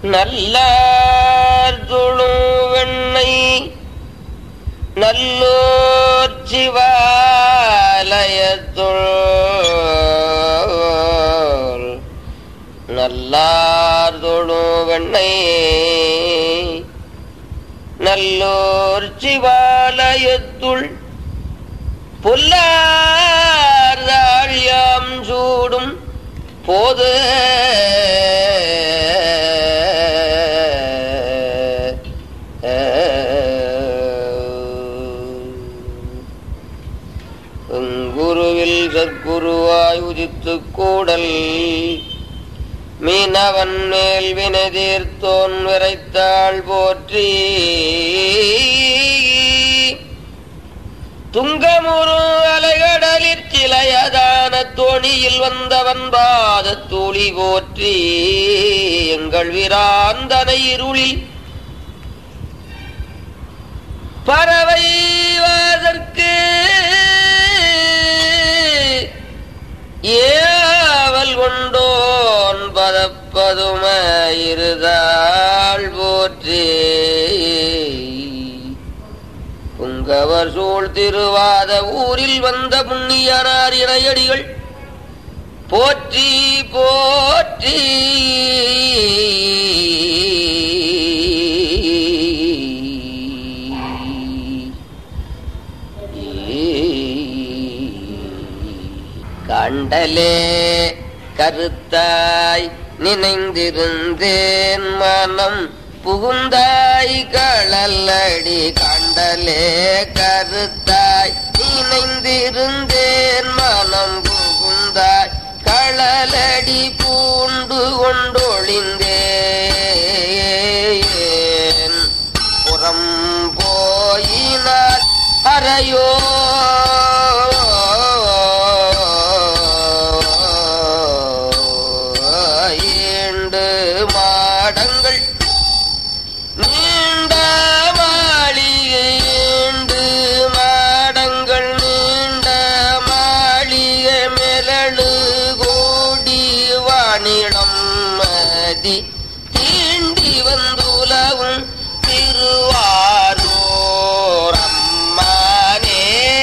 நல்லார் தொழும் வெண்ணை நல்லோர் சிவாலயத்துள் நல்லார் தொழும் வெண்ணை நல்லோர் சிவாலயத்துள் பொல்லார்தாழியாம் சூடும் போது குருவில் சற்குருவாய் உதித்து கூடல் மீனவன் மேல் வினை தீர்த்தோன் விரைத்தாள் போற்றி துங்கமுறு அலைகடலிற் சிலையதான தோணியில் வந்தவன் பாத தூளி போற்றி எங்கள் விராந்தனை இருளில் பறவை வாதற்கு ஏவல் கொண்டோன் பதப்பதும இருதாள் போற்றி புங்கவர் சூழ் திருவாத ஊரில் வந்த புண்ணியனார் இணையடிகள் போற்றி போற்றி கண்டலே கருத்தாய் நினைந்திருந்தேன் மனம் புகுந்தாய் களல்லடி கண்டலே கருத்தாய் நினைந்திருந்தேன் மனம் புகுந்தாய் களலடி பூண்டு கொண்டொழிந்தேன் புறம் போயினார் அறையோ ஏண்டு மாடங்கள் நீண்ட மாளிகை ஏண்டு மாடங்கள் நீண்ட மாளிகை மேலழு கோடி வானிடம் மதி தீண்டி வந்துலவும் திருவாரூர் அம்மானே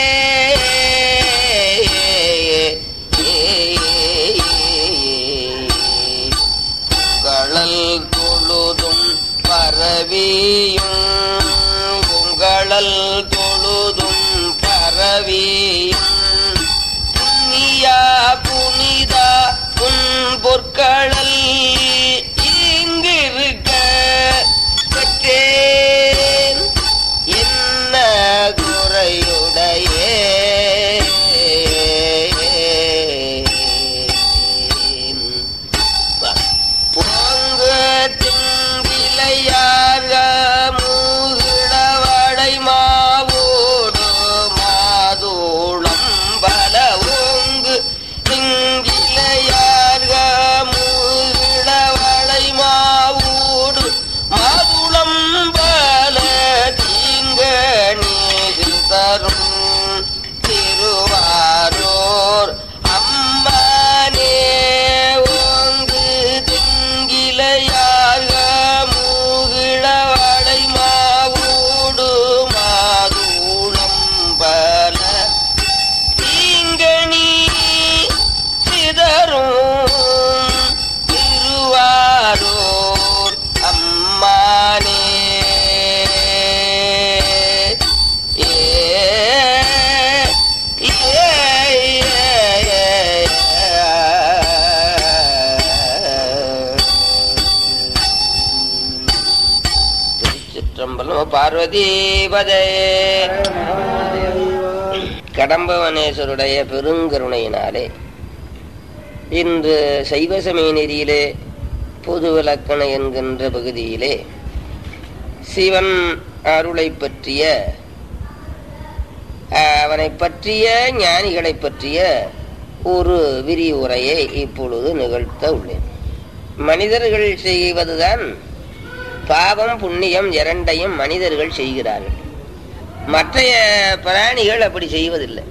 உங்களல் தொழுதும் பரவியும் உங்களல் தொழுதும் பரவியும் புண்ணியா புனிதா உன் பொற்களல் இங்கிருக்க பெற்றேன் என்ன குறையுடையே பொங்கு திங்கிளையாக மூகிழவடை மாவோடு மாதோளம் பல ஓங்கு திங்கிளையாக மூகிழவடை மாவோடு மாதுளம் பல தீங்க நீர் தரும் திருவாரூர் அம்மானே ஓங்கு திங்கிளையாக மூகிழவடை மாவோடு மாதூளம் பல தீங்கணி சிதறும் திருவாரூர் அம்மானே ஏ திருச்சிற்றம்பலம் பார்வதி பதே கடம்பவனேஸ்வருடைய பெருங்கருணையினாலே இன்று சைவசமய நெறியிலே பொது விளக்கண என்கின்ற பகுதியிலே சிவன் அருளை பற்றிய அவனை பற்றிய ஞானிகளை பற்றிய ஒரு விரிவுரையை இப்பொழுது நிகழ்த்த உள்ளேன் மனிதர்கள் செய்வதுதான் பாவம் புண்ணியம் இரண்டையும் மனிதர்கள் செய்கிறார்கள் மற்றைய பிராணிகள் அப்படி செய்வதில்லை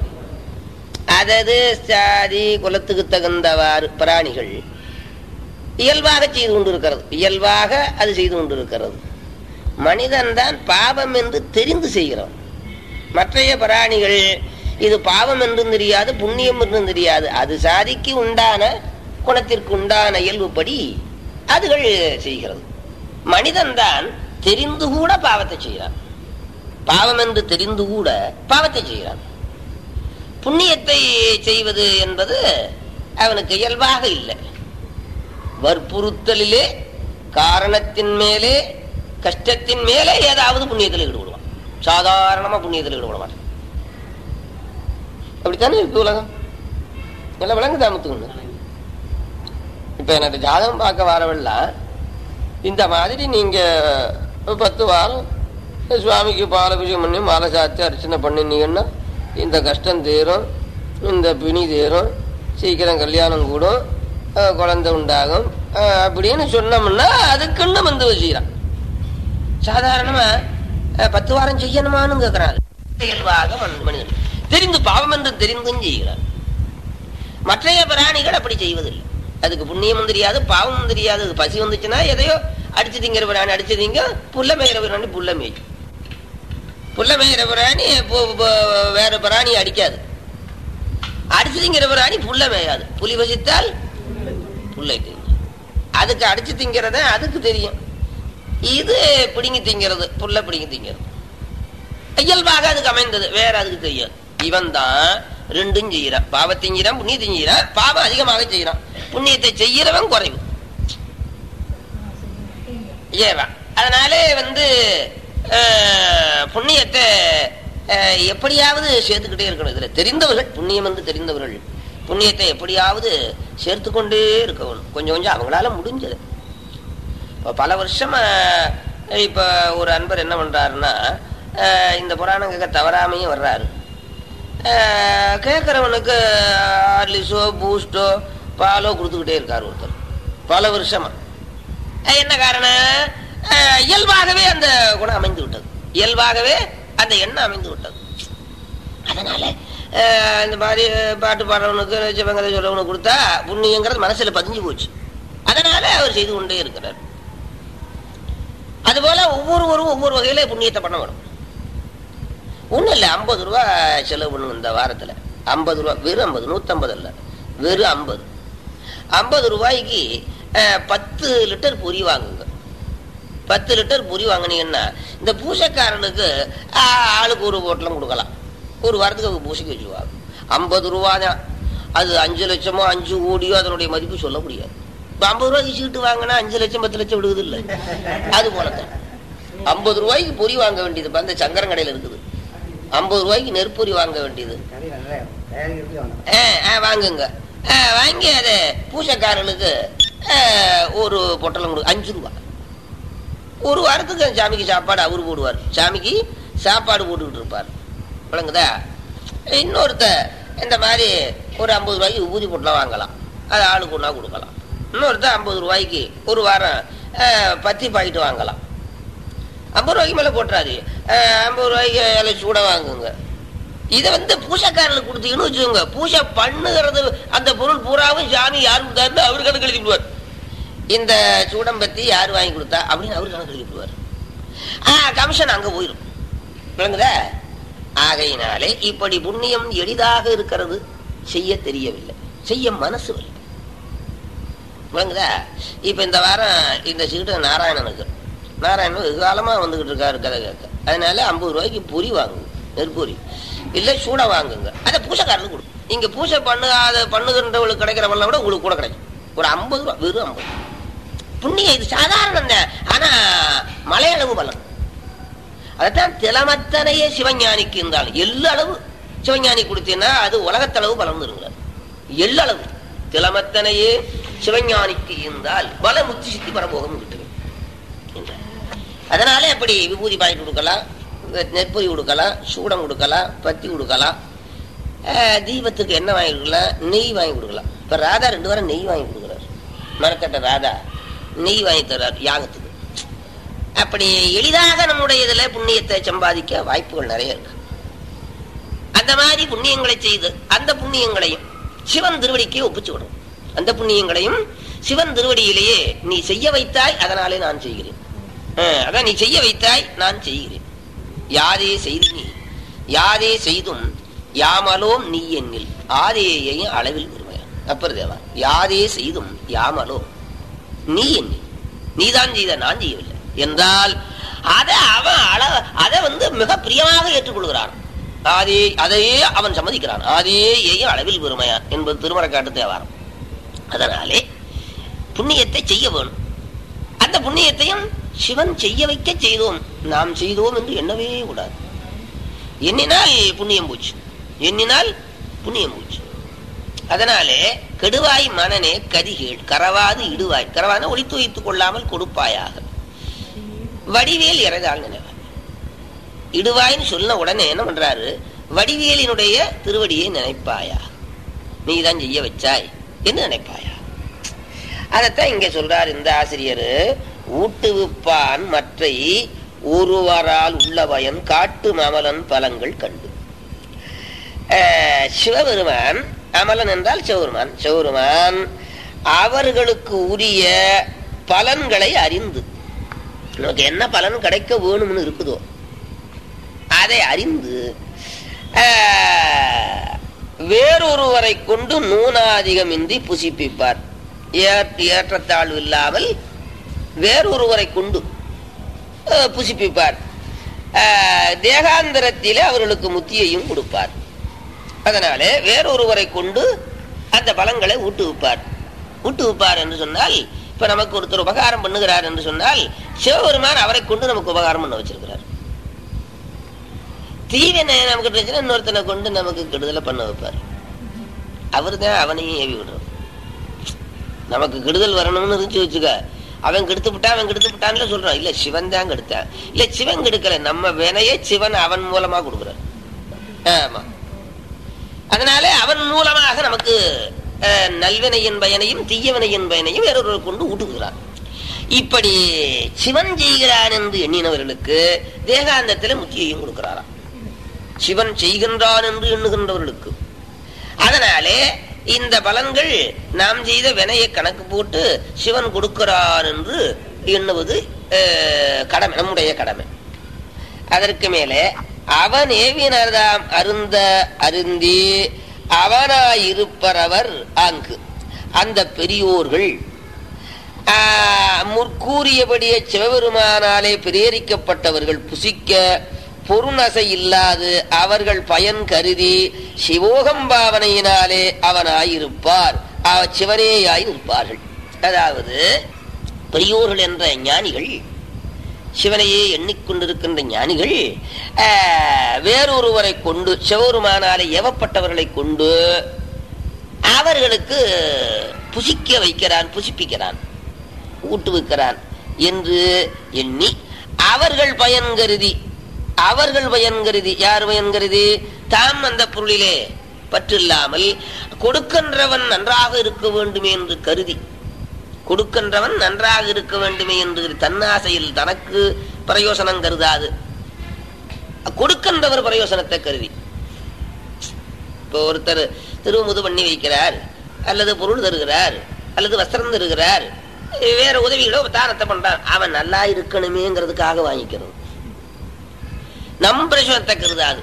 அதது சாதி குலத்துக்கு தகுந்தவாறு பிராணிகள் இயல்பாக செய்து கொண்டிருக்கிறது இயல்பாக அது செய்து கொண்டிருக்கிறது மனிதன்தான் பாவம் என்று தெரிந்து செய்கிறோம் மற்றைய பிராணிகள் இது பாவம் என்றும் தெரியாது புண்ணியம் என்றும் தெரியாது அது சாதிக்கு உண்டான குணத்திற்கு உண்டான இயல்புப்படி அதுகள் செய்கிறது மனிதன்தான் தெரிந்து கூட பாவத்தை செய்கிறான் பாவம் என்று தெரிந்து கூட பாவத்தை செய்கிறான் புண்ணியத்தை செய்வது என்பது அவனுக்கு இயல்பாக இல்லை வற்புறுத்தலிலே காரணத்தின் மேலே கஷ்டத்தின் மேலே ஏதாவது புண்ணியத்தில் ஈடுபடுவான் சாதாரணமா புண்ணியத்தில் ஈடுபட மாட்டான் அப்படித்தானே இருக்கு உலகம் எல்லாம் விளங்குதா முத்துக்கணும் இப்ப எனக்கு ஜாதகம் பார்க்க வரவெல்லாம் இந்த மாதிரி நீங்க ஒரு பத்து வாரம் சுவாமிக்கு பாலபிஷேகம் பண்ணி மாலை சாத்தி அர்ச்சனை பண்ணினீங்கன்னா இந்த கஷ்டம் தீரும் இந்த பிணி தீரும் சீக்கிரம் கல்யாணம் கூடும் அஹ் குழந்தை உண்டாகும் அஹ் அப்படின்னு சொன்னோம்னா அதுக்குன்னு வந்து செய்யறான் சாதாரணமா அஹ் பத்து வாரம் செய்யணுமான்னு கேட்கிறாரு இயல்பாக மனி- மனிதன் தெரிந்து பாவம் என்று தெரிந்தும் செய்கிறார் மற்றைய பிராணிகள் அப்படி செய்வதில்லை அதுக்கு புண்ணியமும் தெரியாது பாவமும் தெரியாது அது பசி வந்துச்சுன்னா எதையோ அடிச்சு திங்கிற பிராணி அடிச்சு திங்க புல்ல மேய்கிற பிராணி புல்ல மேய்க்கும் புல்ல மேய்கிற பிராணி பு- பு- வேற பிராணி அடிக்காது அடிச்சு திங்கிற பிராணி புல்ல மேயாது புலி வசித்தால் புல்லை திங்கும் அதுக்கு அடிச்சு திங்கிறத அதுக்கு தெரியும் இது பிடுங்கி திங்கிறது புல்ல பிடுங்கி திங்கிறது இயல்பாக அதுக்கு அமைந்தது வேற அதுக்கு தெரியாது இவன் தான் ரெண்டும் செய்யறான் பாவத்தையும் செய்யறான் புண்ணியத்தையும் செய்யறான் பாவம் அதிகமாக செய்யறான் புண்ணியத்தை செய்யறவன் குறைவு ஏவா அதனாலே வந்து அஹ், புண்ணியத்தை அஹ், எப்படியாவது சேர்த்துக்கிட்டே இருக்கணும் இதுல தெரிந்தவர்கள் புண்ணியம் என்று தெரிந்தவர்கள் புண்ணியத்தை எப்படியாவது சேர்த்து கொண்டே இருக்கணும் கொஞ்சம் கொஞ்சம் அவங்களால முடிஞ்சது இப்போ பல வருஷமா இப்ப ஒரு அன்பர் என்ன பண்றாருன்னா அஹ், இந்த புராணம் கேட்க தவறாமையும் வர்றாரு அஹ், கேட்கறவனுக்கு ஹார்லிஸோ பூஸ்டோ பாலோ கொடுத்துக்கிட்டே இருக்காரு ஒருத்தர் பல வருஷமா அஹ், என்ன காரணம் அஹ், இயல்பாகவே அந்த குணம் அமைந்து விட்டது இயல்பாகவே அந்த எண்ணம் அமைந்து விட்டது அதனால அஹ், இந்த மாதிரி பாட்டு பாடுறவனுக்கு சிவங்கதை சொல்றவனுக்கு கொடுத்தா புண்ணியங்கிறது மனசுல பதிஞ்சு போச்சு அதனால அவர் செய்து கொண்டே இருக்கிறார் அதுபோல ஒவ்வொருவரும் ஒவ்வொரு வகையில புண்ணியத்தை பண்ண வேணும் ஒண்ணும் இல்ல ஐம்பது ரூபா செலவு பண்ணுங்க இந்த வாரத்துல ஐம்பது ரூபா வெறும் ஐம்பது நூத்தம்பது இல்ல வெறும் ஐம்பது ஐம்பது ரூபாய்க்கு அஹ், பத்து லிட்டர் பொரி வாங்குங்க பத்து லிட்டர் பொரி வாங்குனீங்கன்னா இந்த பூசைக்காரனுக்கு ஆஹ், ஆளுக்கு ஒரு போட்டலம் கொடுக்கலாம் ஒரு வாரத்துக்கு அவங்க பூசைக்கு வச்சுருவாங்க ஐம்பது ரூபா தான் அது அஞ்சு லட்சமோ அஞ்சு கோடியோ அதனுடைய மதிப்பு சொல்ல முடியாது இப்போ ஐம்பது ரூபாய்க்கு சீட்டு வாங்கினா அஞ்சு லட்சம் பத்து லட்சம் விடுவது இல்லை அது போலத்தான் ஐம்பது ரூபாய்க்கு பொரி வாங்க வேண்டியது இப்ப அந்த சங்கரன் கடையில் இருக்குது ஐம்பது ரூபாய்க்கு நெற்பொரி வாங்க வேண்டியது ஆ, ஆ, வாங்குங்க ஆ, வாங்கி அதை பூசைக்காரனுக்கு ஆ, ஒரு பொட்டலம் கொடு அஞ்சு ரூபா ஒரு வாரத்துக்கு அந்த சாமிக்கு சாப்பாடு அவரு போடுவார் சாமிக்கு சாப்பாடு போட்டுக்கிட்டு இருப்பார் விளங்குதா இன்னொருத்த இந்த மாதிரி ஒரு ஐம்பது ரூபாய்க்கு ஊதி பொட்டலம் வாங்கலாம் அது ஆளுக்கு ஒன்றா கொடுக்கலாம் இன்னொருத்த ஐம்பது ரூபாய்க்கு ஒரு வாரம் ஆ, பத்தி பாக்கெட் வாங்கலாம் ஐம்பது ரூபாய்க்கு மேலே போட்டுறாரு அஹ், ஐம்பது ரூபாய்க்கு இலை சூட வாங்குங்க இதை வந்து பூசைக்காரனுக்கு கொடுத்தீங்கன்னு வச்சுக்கோங்க பூசை பண்ணுகிறது அந்த பொருள் பூராவும் சாமி யார் கொடுத்தாருன்னு அவரு கணக்கு எழுதி விடுவார் இந்த சூடம் பத்தி யார் வாங்கி கொடுத்தா அப்படின்னு அவரு கணக்கு எழுதி விடுவார் ஆ கமிஷன் அங்க போயிடும் விளங்குதா ஆகையினாலே இப்படி புண்ணியம் எளிதாக இருக்கிறது செய்ய தெரியவில்லை செய்ய மனசு வரல விளங்குதா இப்ப இந்த வாரம் இந்த சீட்டு நாராயணனுக்கு நாராயணன் வெகு காலமா வந்துகிட்டு இருக்காரு கதை கேட்க அதனால ஐம்பது ரூபாய்க்கு பொரி வாங்குங்க நெற்பொரி இல்ல சூட வாங்குங்க அதை பூசைக்காரனுக்கு கொடு இங்க பூசை பண்ணுகாத பண்ணுகின்றவங்களுக்கு கிடைக்கிறவங்கள விட உங்களுக்கு கூட கிடைக்கும் ஒரு ஐம்பது ரூபா வெறும் ஐம்பது புண்ணியம் இது சாதாரணம் தான் ஆனா மலையளவு பலன் அதைத்தான் திலமத்தனையே சிவஞானிக்கு இருந்தாலும் எல்லளவு சிவஞானி கொடுத்தீங்கன்னா அது உலகத்தளவு பலன் இருக்கிறார் எல்லளவு திலமத்தனையே சிவஞானிக்கு இருந்தால் பல முத்தி சித்தி பரபோகம் கிட்டுமே என்றார். அதனால அப்படி விபூதி பாக்கெட் கொடுக்கலாம் நெற்பொரி கொடுக்கலாம் சூடம் கொடுக்கலாம் பத்தி கொடுக்கலாம் அஹ், தீபத்துக்கு என்ன வாங்கி கொடுக்கலாம் நெய் வாங்கி கொடுக்கலாம் இப்ப ராதா ரெண்டு வாரம் நெய் வாங்கி கொடுக்குறாரு மரக்கட்ட ராதா நெய் வாங்கி தர்றார் யாகத்துக்கு அப்படி எளிதாக நம்முடைய இதுல புண்ணியத்தை சம்பாதிக்க வாய்ப்புகள் நிறைய இருக்கு அந்த மாதிரி புண்ணியங்களை செய்து அந்த புண்ணியங்களையும் சிவன் திருவடிக்கே ஒப்பிச்சு விடும் அந்த புண்ணியங்களையும் சிவன் திருவடியிலேயே நீ செய்ய வைத்தாய் அதனாலே நான் செய்கிறேன் அஹ், அதான் நீ செய்ய வைத்தாய் நான் செய்கிறேன் யாரே செய்து நீ யாரே செய்தும் யாமலோம் நீ என்னில் ஆதேயையும் அளவில் பெருமையான் அப்பர் தேவா யாரே செய்தும் யாமலோ நீ என்னில் நீதான் செய்த நான் செய்யவில்லை என்றால் அதை அவன் அள அதை வந்து மிக பிரியமாக ஏற்றுக்கொள்கிறான் அதே அதையே அவன் சம்மதிக்கிறான் அதேயையும் அளவில் பெருமையான் என்பது திருமணக்காட்டு தேவாரம் அதனாலே புண்ணியத்தை செய்ய வேணும் அந்த புண்ணியத்தையும் சிவன் செய்ய வைக்க செய்தோம் நாம் செய்தோம் என்று எண்ணவே கூடாது எண்ணினால் புண்ணியம் போச்சு எண்ணினால் புண்ணியம் போச்சு அதனாலே கெடுவாய் மனனே கதிகேள் கரவாது இடுவாய் கரவான ஒளித்து வைத்துக் கொள்ளாமல் கொடுப்பாயாக வடிவேல் இறதால் நினைவாய் இடுவாய்ன்னு சொன்ன உடனே என்ன பண்றாரு வடிவேலினுடைய திருவடியை நினைப்பாயா நீதான் செய்ய வச்சாய் என்று நினைப்பாயா அதைத்தான் இங்க சொல்றார் இந்த ஆசிரியர் ஊட்டுவிப்பான் மற்றை ஒருவரால் உள்ளவயன் காட்டு அமலன் பலங்கள் கண்டு அஹ், சிவபெருமான் அமலன் என்றால் சிவபெருமான் சிவபெருமான் அவர்களுக்கு உரிய பலன்களை அறிந்து நமக்கு என்ன பலன் கிடைக்க வேணும்னு இருக்குதோ அதை அறிந்து ஆஹ், வேறொருவரை கொண்டு நூனாதிகமின்றி புசிப்பிப்பார் ஏற்- ஏற்றத்தாழ்வு இல்லாமல் வேறொருவரை கொண்டு ஆஹ், புசிப்பிப்பார் ஆஹ், தேகாந்தரத்திலே அவர்களுக்கு முத்தியையும் கொடுப்பார் அதனாலே வேறொருவரை கொண்டு அந்த பலங்களை ஊட்டுவிப்பார் ஊட்டுவிப்பார் என்று சொன்னால் இப்ப நமக்கு ஒருத்தர் உபகாரம் பண்ணுகிறார் என்று சொன்னால் சிவபெருமான் அவரை கொண்டு நமக்கு உபகாரம் பண்ண வச்சிருக்கிறார் தீவினை நமக்கு பிரச்சனை இன்னொருத்தனை கொண்டு நமக்கு கெடுதலை பண்ண வைப்பார் அவர் தான் அவனையும் ஏவி விடுறார் நமக்கு கெடுதல் வரணும்னு இருந்துச்சு வச்சுக்க அவன் கெடுத்து விட்டான் அவன் கெடுத்து விட்டான்னு சொல்றான் இல்ல சிவன் தான் கெடுத்தான் இல்ல சிவன் கெடுக்கல நம்ம வினையை சிவன் அவன் மூலமா கொடுக்குறார் ஆமா அதனால அவன் மூலமாக நமக்கு அஹ், நல்வினையின் பயனையும் தீயவினையின் பயனையும் வேறொருவர் கொண்டு ஊட்டுகிறான் இப்படி சிவன் செய்கிறான் என்று எண்ணினவர்களுக்கு தேகாந்தத்தில் முத்தியையும் கொடுக்கிறாராம் சிவன் செய்கின்றான் என்று எண்ணுகின்றவர்களுக்கு அதனாலே இந்த பலன்கள் நாம் செய்த வினையை கணக்கு போட்டு சிவன் கொடுக்கிறான் என்று எண்ணுவது அஹ், கடமை நம்முடைய கடமை அதற்கு மேலே அவன் ஏவினர்தாம் அருந்த அருந்தி அவனாயிருப்பரவர் அங்கு அந்த பெரியோர்கள் ஆஹ், முற்கூறியபடியே சிவபெருமானாலே பிரேரிக்கப்பட்டவர்கள் புசிக்க பொருணசை இல்லாது அவர்கள் பயன் கருதி சிவோகம்பாவனையினாலே அவனாயிருப்பார் அவ- சிவனேயாய் இருப்பார்கள் அதாவது பெரியோர்கள் என்ற ஞானிகள் சிவனையே எண்ணிக்கொண்டிருக்கின்ற ஞானிகள் ஆஹ், வேறொருவரை கொண்டு சிவபெருமானாலே ஏவப்பட்டவர்களை கொண்டு அவர்களுக்கு புசிக்க வைக்கிறான் புசிப்பிக்கிறான் ஊட்டுவிக்கிறான் என்று எண்ணி அவர்கள் பயன் கருதி அவர்கள் பயன் கருதி யார் பயன் கருதி தாம் அந்த பொருளிலே பற்றில்லாமல் கொடுக்கின்றவன் நன்றாக இருக்க வேண்டுமே என்று கருதி கொடுக்கின்றவன் நன்றாக இருக்க வேண்டுமே என்று தன்னாசையில் தனக்கு பிரயோசனம் கருதாது கொடுக்கின்றவர் பிரயோசனத்தை கருதி இப்போ ஒருத்தர் திருமுது பண்ணி வைக்கிறார் அல்லது பொருள் தருகிறார் அல்லது வஸ்திரம் தருகிறார் வேற உதவிகளோ தானத்தை பண்றான் அவன் நல்லா இருக்கணுமேங்கிறதுக்காக வாங்கிக்கிறது நம் பிரயோசனத்தை கருதாது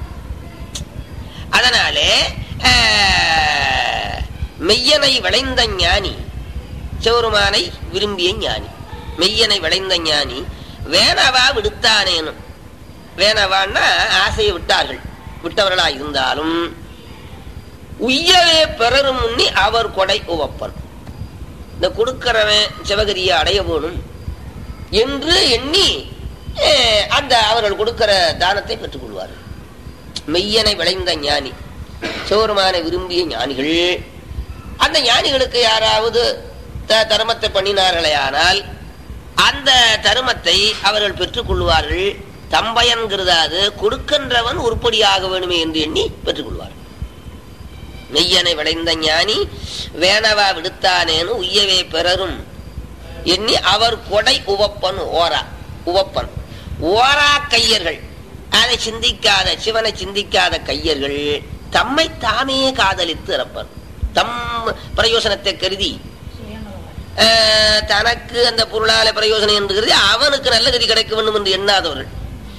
அதனாலே ஆஹ், மெய்யனை விளைந்த ஞானி சிவருமானை விரும்பிய ஞானி மெய்யனை விளைந்த ஞானி வேணவா விடுத்தானேனும் வேணவான்னா ஆசையை விட்டார்கள் விட்டவர்களா இருந்தாலும் உய்யவே பிறரும் முன்னி அவர் கொடை உவப்பன் இந்த கொடுக்கிறவன் சிவகரியை அடைய வேணும் என்று எண்ணி அஹ், அந்த அவர்கள் கொடுக்கிற தானத்தை பெற்றுக்கொள்வார்கள் மெய்யனை விளைந்த ஞானி சிவருமானை விரும்பிய ஞானிகள் அந்த ஞானிகளுக்கு யாராவது த- தர்மத்தை பண்ணினார்களே ஆனால் அந்த தருமத்தை அவர்கள் பெற்றுக்கொள்வார்கள் தம்பயன்கிறதாது கொடுக்கின்றவன் உருப்படியாக வேணுமே என்று எண்ணி பெற்றுக்கொள்வார்கள் மெய்யனை விளைந்த ஞானி வேணவா விடுத்தானேன்னு உய்யவே பிறரும் எண்ணி அவர் கொடை உவப்பன் ஓரா உவப்பன் ஓரா கையர்கள் அதை சிந்திக்காத சிவனை சிந்திக்காத கையர்கள் தம்மை தாமே காதலித்து இறப்பர் தம் பிரயோசனத்தை கருதி அஹ், தனக்கு அந்த பொருளால பிரயோஜனம் என்று அவனுக்கு நல்ல கதி கிடைக்க வேண்டும் என்று எண்ணாதவர்கள்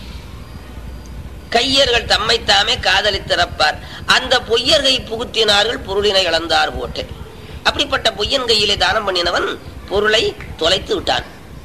கையர்கள் தம்மைத்தாமே காதலித்திறப்பார் அந்த பொய்யர்கை புகுத்தினார்கள் பொருளினை இழந்தார் போட்டே அப்படிப்பட்ட பொய்யன் கையிலே தானம் பண்ணினவன் பொருளை தொலைத்து விட்டான்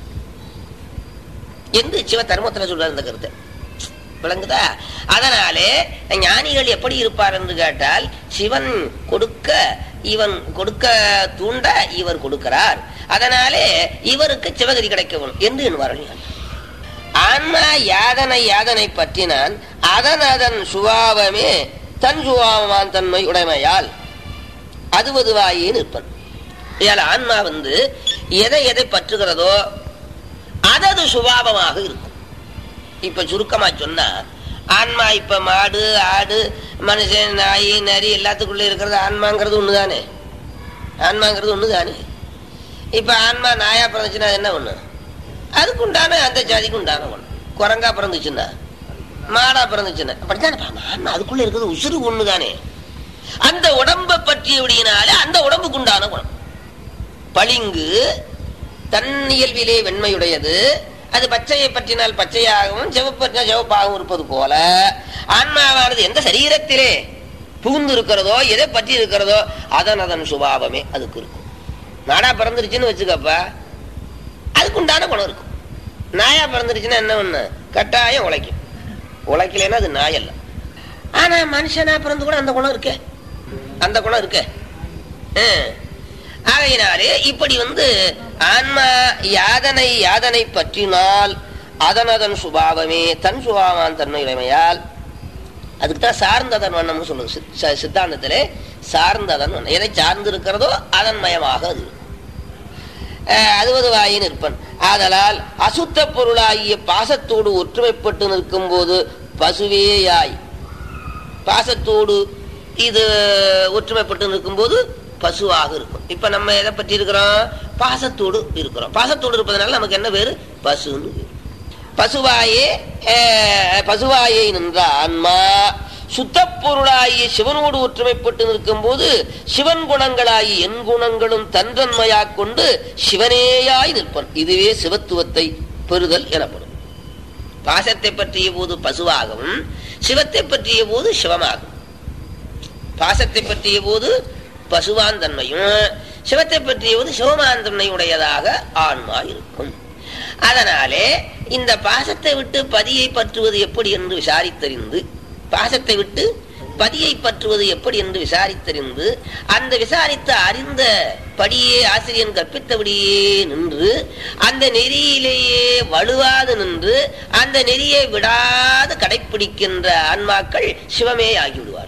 என்று சிவ தர்மத்துல சொல்றார் இந்த கருத்தை விளங்குதா அதனாலே ஞானிகள் எப்படி இருப்பார் என்று கேட்டால் சிவன் கொடுக்க இவன் கொடுக்க தூண்ட இவர் கொடுக்கிறார் அதனாலே இவருக்கு சிவகதி கிடைக்க வேணும் என்று எண்ணுவார்கள் ஞானிகள். ஆன்மா யாதனை யாதனை பற்றினான் அதன் அதன் சுபாவமே தன் சுபாவமான் தன்மை உடைமையால் அதுவதுவாயே நிற்பன் இதால ஆன்மா வந்து எதை எதை பற்றுகிறதோ அதது சுபாவமாக இருக்கும் இப்ப சுருக்கமா சொன்னா ஆன்மா இப்ப மாடு ஆடு மனுஷன் நாய் நரி எல்லாத்துக்குள்ள இருக்கிறது ஆன்மாங்கிறது ஒண்ணுதானே ஆன்மாங்கிறது ஒண்ணுதானே இப்ப ஆன்மா நாயா பிறந்துச்சுன்னா அது என்ன ஒண்ணு அதுக்கு உண்டான அந்த ஜாதிக்கு உண்டான ஒண்ணு குரங்கா பிறந்துச்சுன்னா மாடா பிறந்துச்சுன்னா அப்படித்தானே பாருங்க, ஆன்மா அதுக்குள்ள இருக்கிறது உசுறு ஒண்ணுதானே அந்த உடம்பை பற்றியபடியினாலே அந்த உடம்புக்கு உண்டான குணம் பளிங்கு தன் இயல்பிலே வெண்மையுடையது அது பச்சையை பற்றினால் பச்சையாகவும் சிவப்பு பற்றினால் சிவப்பாகவும் இருப்பது போல ஆன்மாவானது எந்த சரீரத்திலே புகுந்து இருக்கிறதோ எதை பற்றி இருக்கிறதோ அதன் அதன் சுபாவமே அதுக்கு இருக்கும் நாடா பிறந்துருச்சுன்னு வச்சுக்கப்பா அதுக்கு உண்டான குணம் இருக்கும் நாயா பிறந்துருச்சுன்னா என்ன ஒண்ணு கட்டாயம் உழைக்கும் உழைக்கலைன்னா அது நாய் அல்ல ஆனா மனுஷனா பிறந்து கூட அந்த குணம் இருக்கே அந்த குணம் இருக்கே ஆ. ஆகையினாலே இப்படி வந்து ஆன்மா யாதனை யாதனை பற்றினால் அதன் அதன் சுபாவமே தன் சுபாவான் தன்மை இளமையால் அதுக்கு தான் சார்ந்ததன் வண்ணம்னு சொல்லுங்க சித்- ச- சித்தாந்தத்திலே சார்ந்ததன் வண்ணம் எதை சார்ந்து இருக்கிறதோ அதன் மயமாக அது இருக்கும். அஹ் அதுவது வாயின் நிற்பன் ஆதலால் அசுத்த பொருளாகிய பாசத்தோடு ஒற்றுமைப்பட்டு நிற்கும் போது பசுவேயாய் பாசத்தோடு இது ஒற்றுமைப்பட்டு நிற்கும்போது பசுவாக இருக்கும் இப்ப நம்ம எதை பற்றி இருக்கிறோம் பாசத்தோடு இருக்கிறோம் பாசத்தோடு இருப்பதனால நமக்கு என்ன பேரு பசுன்னு பேரு. பசுவாயே அஹ், பசுவாயே நின்ற ஆன்மா சுத்த பொருளாகிய சிவனோடு ஒற்றுமைப்பட்டு நிற்கும் போது சிவன் குணங்களாகி என் குணங்களும் தன்றன்மையாக் கொண்டு சிவனேயாய் நிற்பன் இதுவே சிவத்துவத்தை பெறுதல் எனப்படும் பாசத்தை பற்றிய போது பசுவாகவும் சிவத்தை பற்றிய போது சிவமாகும் பாசத்தை பற்றிய போது பசுவான் தன்மையும் சிவத்தை பற்றிய போது சிவமான் தன்மை உடையதாக ஆன்மா இருக்கும் அதனாலே இந்த பாசத்தை விட்டு பதியை பற்றுவது எப்படி என்று விசாரித்தறிந்து பாசத்தை விட்டு பதியை பற்றுவது எப்படி என்று விசாரித்தறிந்து அந்த விசாரித்து அறிந்த படியே ஆசிரியன் கற்பித்தபடியே நின்று அந்த நெறியிலேயே வலுவாது நின்று அந்த நெறியை விடாது கடைப்பிடிக்கின்ற ஆன்மாக்கள் சிவமே ஆகிவிடுவார்கள்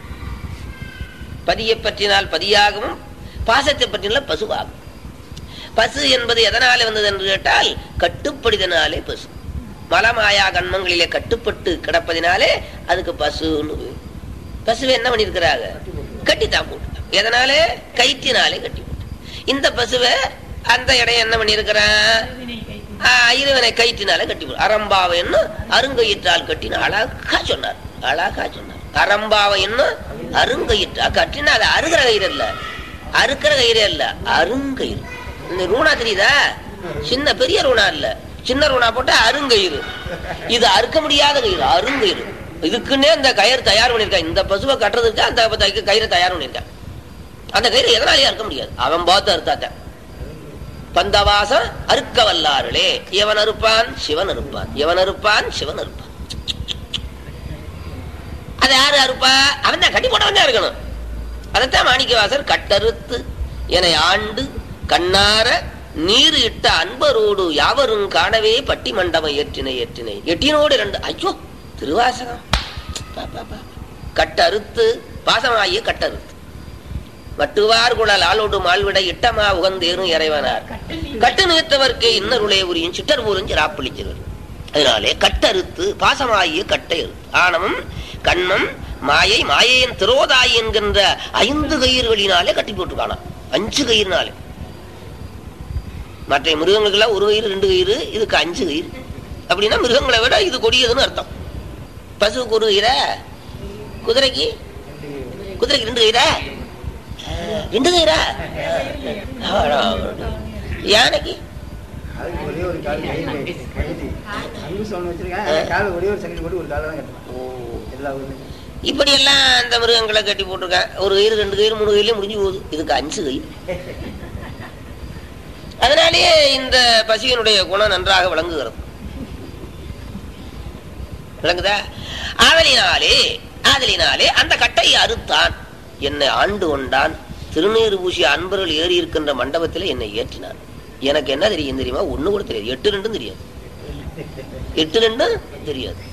பதியை பற்றினால் பதியாகவும் பாசத்தை பற்றினால் பசுவாகும் பசு என்பது எதனாலே வந்தது என்று கேட்டால் கட்டுப்படிதனாலே பசு மலமாயா கண்மங்களிலே கட்டுப்பட்டு கிடப்பதினாலே அதுக்கு பசுன்னு பேரு. பசுவை என்ன பண்ணிருக்கிறாங்க கட்டித்தான் போட்டுட்டான் எதனாலே கயிற்றினாலே கட்டி போட்டு இந்த பசுவை அந்த இடம் என்ன பண்ணிருக்கிறான் ஐரவனை கயிற்றினாலே கட்டி போட்டு அரம்பாவை என்ன அருங்கயிற்றால் கட்டின அழகா சொன்னார் அழகா சொன்னார் அரம்பாவை என்ன அருங்கயிற்றா கட்டினா அது அருகிற கயிறு இல்ல அறுக்கிற கயிறு இல்ல அருங்கயிறு இந்த ரூணா தெரியுதா சின்ன பெரிய ரூணா இல்ல சின்ன ரூணா போட்டா அருங்கயிறு இது அறுக்க முடியாத கயிறு அருங்கயிறு இதுக்குன்னே இந்த கயிறு தயார் பண்ணிருக்கான் இந்த பசுவை கட்டுறதுக்கு அந்த த- கயிறை தயார் பண்ணிருக்கான் அந்த கயிறு எதனாலயும் அறுக்க முடியாது அவன் பார்த்து அறுத்தாத்தான் பந்தவாசம் அறுக்க வல்லார்களே எவன் அறுப்பான் சிவன் அறுப்பான் எவன் அறுப்பான் சிவன் அறுப்பான் அது யாரு அறுப்பா அவன் தான் கட்டி போட்டவன் தான் இருக்கணும் அதைத்தான் மாணிக்கவாசர் கட்டறுத்து என ஆண்டு கண்ணார நீர் இட்ட அன்பரோடு யாவரும் காணவே பட்டி மண்டபம் ஏற்றினை ஏற்றினை எட்டினோடு இரண்டு ஐயோ திருவாசகம் பா, பா, பா. கட்டறுத்து பாசமாகிய கட்டறுத்து வட்டுவார் குழல் ஆளோடு மால்விட இட்டமா உகந்தேரும் இறைவனார் கட்டு நிறுத்தவர்க்கே இன்னருளே உரியும் சிட்டர் ஊரிஞ்சு ராப்பளிச்சிருவர் அதனாலே கட்டறுத்து பாசமாகிய கட்டை அறுத்து ஆணவம் கண்மம் மாயை மாயையின் திரோதாய் என்கின்ற ஐந்து கயிறுகளினாலே கட்டி போட்டு காணாம் அஞ்சு கயிறுனாலே மற்ற மிருகங்களுக்கெல்லாம் ஒரு கயிறு ரெண்டு கயிறு இதுக்கு அஞ்சு கயிறு அப்படின்னா மிருகங்களை விட இது கொடியதுன்னு அர்த்தம் பசுவுக்கு ஒரு கயிறா குதிரைக்கு குதிரைக்கு ரெண்டு கயிறா ரெண்டு கயிறா ஆடா, ஆடா. யானைக்கு அதுக்கு ஒரே ஒரு கால் கை கை. அங்கு சொன்ன வச்சிருக்கேன் ஆனா கால் ஒரே ஒரு சங்கிலி போட்டு ஒரு கால தான் கட்டணும் ஓ எல்லா ஊர்லயும் இப்படி எல்லாம் அந்த மிருகங்களை கட்டி போட்டிருக்கேன் ஒரு கயிறு ரெண்டு கயிறு மூணு கயிறுலயே முடிஞ்சு போகுது இதுக்கு அஞ்சு கயிறு அதனாலேயே இந்த பசியினுடைய குணம் நன்றாக விளங்குகிறது விளங்குதா ஆதலினாலே ஆதலினாலே அந்த கட்டை அறுத்தான் என்னை ஆண்டு கொண்டான் திருநீறு பூசிய அன்பர்கள் ஏறி இருக்கின்ற மண்டபத்தில் என்னை ஏற்றினான் எனக்கு என்ன தெரியும் தெரியுமா ஒண்ணு கூட தெரியாது எட்டு ரெண்டும் தெரியாது எட்டு ரெண்டும் தெரியாது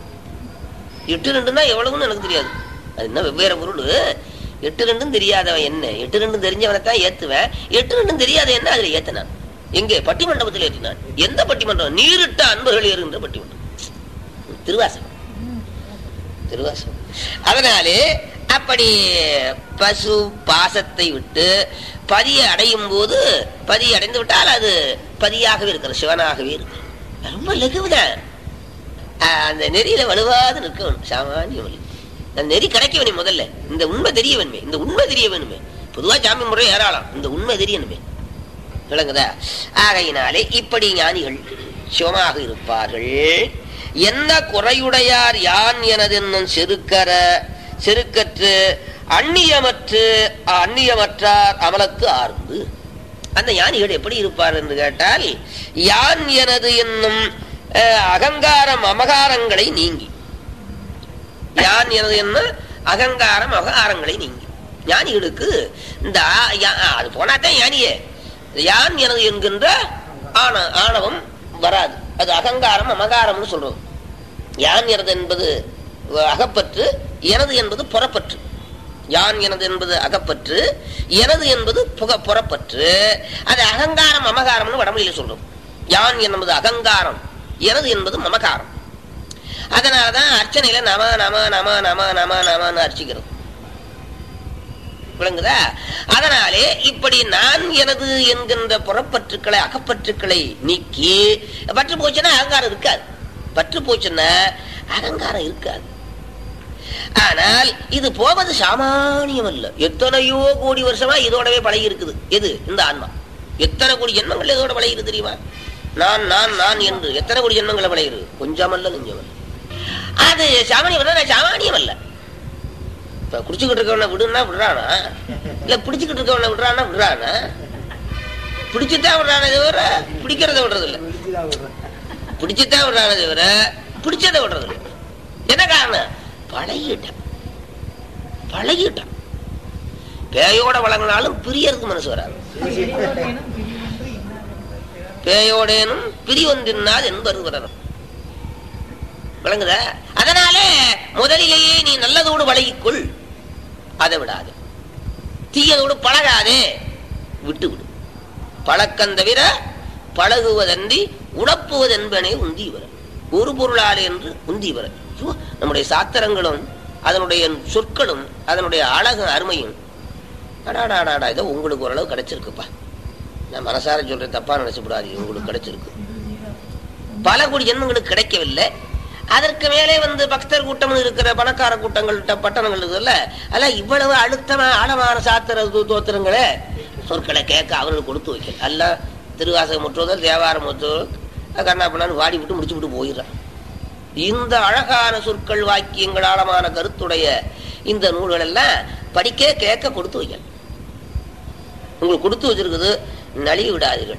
எட்டு ரெண்டுன்னா எவ்வளவுன்னு எனக்கு தெரியாது அது என்ன வெவ்வேறு பொருள் எட்டு ரெண்டும் தெரியாதவன் என்ன எட்டு ரெண்டும் தெரிஞ்சவனை தான் ஏத்துவேன் எட்டு ரெண்டும் தெரியாத என்ன அதுல ஏத்தினான் எங்கே பட்டிமண்டபத்தில் ஏற்றினான் எந்த பட்டிமன்றம் நீரிட்ட அன்பர்கள் ஏறுகின்ற பட்டிமன்றம் திருவாசகம் திருவாசகம் அதனாலே அப்படி பசு பாசத்தை விட்டு பதியை அடையும் போது பதியை அடைந்து விட்டால் அது பதியாகவே இருக்கிற சிவனாகவே இருக்கு ரொம்ப லகுவுதான் ஆஹ் அந்த நெறியில வலுவாது நிற்க வேணும் சாமானிய வழி அந்த நெறி கிடைக்க வேணும் முதல்ல இந்த உண்மை தெரிய வேணுமே இந்த உண்மை தெரிய வேணுமே பொதுவா ஜாமி முறை ஏறாளாம் இந்த உண்மை தெரியணுமே விளங்குதா ஆகையினாலே இப்படி ஞானிகள் சிவமாக இருப்பார்கள் என்ன குறையுடையார் யான் எனதென்னும் செருக்கர செருக்கற்று அந்நியமற்று அந்நியமற்றார் அமலத்து ஆர்ந்து அந்த ஞானிகள் எப்படி இருப்பார் என்று கேட்டால் யான் எனது என்னும் அஹ், அகங்காரம் அமகாரங்களை நீங்கி யான் எனது என்ன அகங்காரம் அகங்காரங்களை நீங்கி ஞானிகளுக்கு இந்த ஆ- யா- அது போனாதான் ஞானியே யான் எனது என்கின்ற ஆண ஆணவம் வராது அது அகங்காரம் அமகாரம்னு சொல்றோம் யான் எனது என்பது அகப்பற்று எனது என்பது புறப்பற்று யான் எனது என்பது அகப்பற்று எனது என்பது புக புறப்பற்று அது அகங்காரம் அமகாரம்னு வடமொழியில சொல்றோம் யான் என்பது அகங்காரம் எனது என்பது மமகாரம் அதனாலதான் அர்ச்சனையில நம நம நம நம நம நமன்னு அர்ச்சிக்கிறது விளங்குதா அதனாலே இப்படி நான் எனது என்கின்ற புறப்பற்றுக்களை அகப்பற்றுக்களை நீக்கி பற்று போச்சுன்னா அகங்காரம் இருக்காது பற்று போச்சுன்னா அகங்காரம் இருக்காது ஆனால் இது போவது சாமானியம் அல்ல எத்தனையோ கோடி வருஷமா இதோடவே பழகி இருக்குது எது இந்த ஆன்மா எத்தனை கோடி ஜென்மங்கள் இதோட பழகிறது தெரியுமா நான் நான் நான் என்று எத்தனை கோடி ஜென்மங்களை பழகிறது கொஞ்சமல்ல நெஞ்சமல்ல அது சாமானியம் அல்ல சாமானியம் அல்ல இப்ப குடிச்சுக்கிட்டு இருக்கவன விடுனா விடுறானா இல்ல பிடிச்சுக்கிட்டு இருக்கவன விடுறானா விடுறானா பிடிச்சுதான் விடுறானே தவிர பிடிக்கிறத விடுறது இல்ல விழிச்சுதான் விடுறேன் பிடிச்சுதான் விடுறானே தவிர பிடிச்சதை விடுறது இல்ல என்ன காரணம் பழகிட்டான் பழகிட்டான் பேயோட வழங்கினாலும் பிரியறதுக்கு மனசு வராது பேயோடேனும் பிரிவொன்றினால் என்பது வரணும் விளங்குதா அதனாலே முதலிலேயே நீ நல்லதோடு பழகிக்கொள் அதை விடாது தீயதோடு பழகாதே விட்டு விடு பழக்கம் தவிர பழகுவதன்றி உழப்புவதென்பனே உந்தி வர ஒரு பொருளாலே என்று உந்தி வர ஐயோ, நம்முடைய சாத்திரங்களும் அதனுடைய சொற்களும் அதனுடைய அழகு அருமையும் அடாடாடாடா இதோ உங்களுக்கு ஓரளவு கிடைச்சிருக்குப்பா நான் மனசார சொல்றேன் தப்பா நினைச்சுக்கூடாது உங்களுக்கு கிடைச்சிருக்கு பல கோடி ஜென்மங்களுக்கு கிடைக்கவில்லை அதற்கு மேலே வந்து பக்தர் கூட்டம் இருக்கிற பணக்கார கூட்டங்கள்ட்ட பட்டணங்கள் இருக்குல்ல அதெல்லாம் இவ்வளவு அழுத்தமா ஆழமான சாத்திர தோ- தோத்திரங்களே சொற்களை கேட்க அவர்களுக்கு கொடுத்து வைக்கல அல்ல திருவாசகம் முற்றுவதல் தேவாரம் முற்றுவதல் கண்ணா பண்ணான்னு வாடி விட்டு முடிச்சு விட்டு போயிடுறான் இந்த அழகான சொற்கள் வாக்கியங்கள் ஆழமான கருத்துடைய இந்த நூல்கள் எல்லாம் படிக்க கேட்க கொடுத்து வைக்கல உங்களுக்கு கொடுத்து வச்சிருக்குது நழுவி விடாதீர்கள்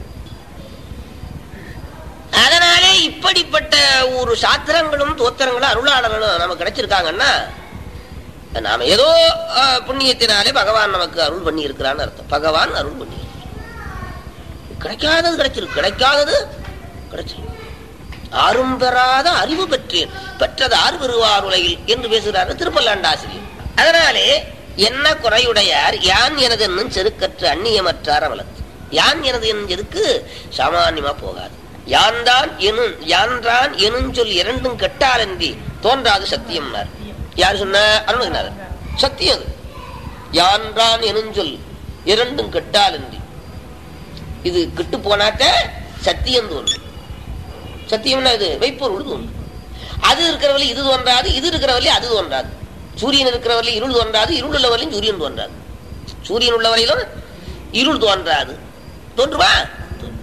அதனாலே இப்படிப்பட்ட ஒரு சாத்திரங்களும் தோத்திரங்களும் அருளாளர்களும் நமக்கு கிடைச்சிருக்காங்கன்னா நாம ஏதோ அஹ், புண்ணியத்தினாலே பகவான் நமக்கு அருள் பண்ணி இருக்கிறான்னு அர்த்தம் பகவான் அருள் பண்ணி இருக்கிறார். கிடைக்காதது கிடைச்சிருக்கு கிடைக்காதது கிடைச்சிருக்கு ஆறும் பெறாத அறிவு பெற்றேன் பெற்றது ஆறு பெறுவார் உலகில் என்று பேசுகிறார் திருப்பல்லாண்டாசிரியர் அதனாலே என்ன குறையுடையார் யான் எனது என்னும் செருக்கற்ற அந்நியமற்றார் அமலத்து யான் எனது என்னும் செருக்கு சாமானியமா போகாது யான்தான் எனும் யான்தான் எனும் சொல் இரண்டும் கெட்டாலன்றி தோன்றாது சத்தியம்னார் யார் சொன்ன அருணகினார் சத்தியம் அது யான்றான் எனும் சொல் இரண்டும் கெட்டாலன்றி இது கெட்டு போனாக்க சத்தியம் தோன்றும் சத்தியம்னா இது மெய்ப்பொருள் தோன்றும் அது இருக்கிறவரை இது தோன்றாது இது இருக்கிறவரை அது தோன்றாது சூரியன் இருக்கிறவரை இருள் தோன்றாது இருள் உள்ளவரையும் சூரியன் தோன்றாது சூரியன் உள்ளவரையிலும் இருள் தோன்றாது தோன்றுமா தோன்றும்.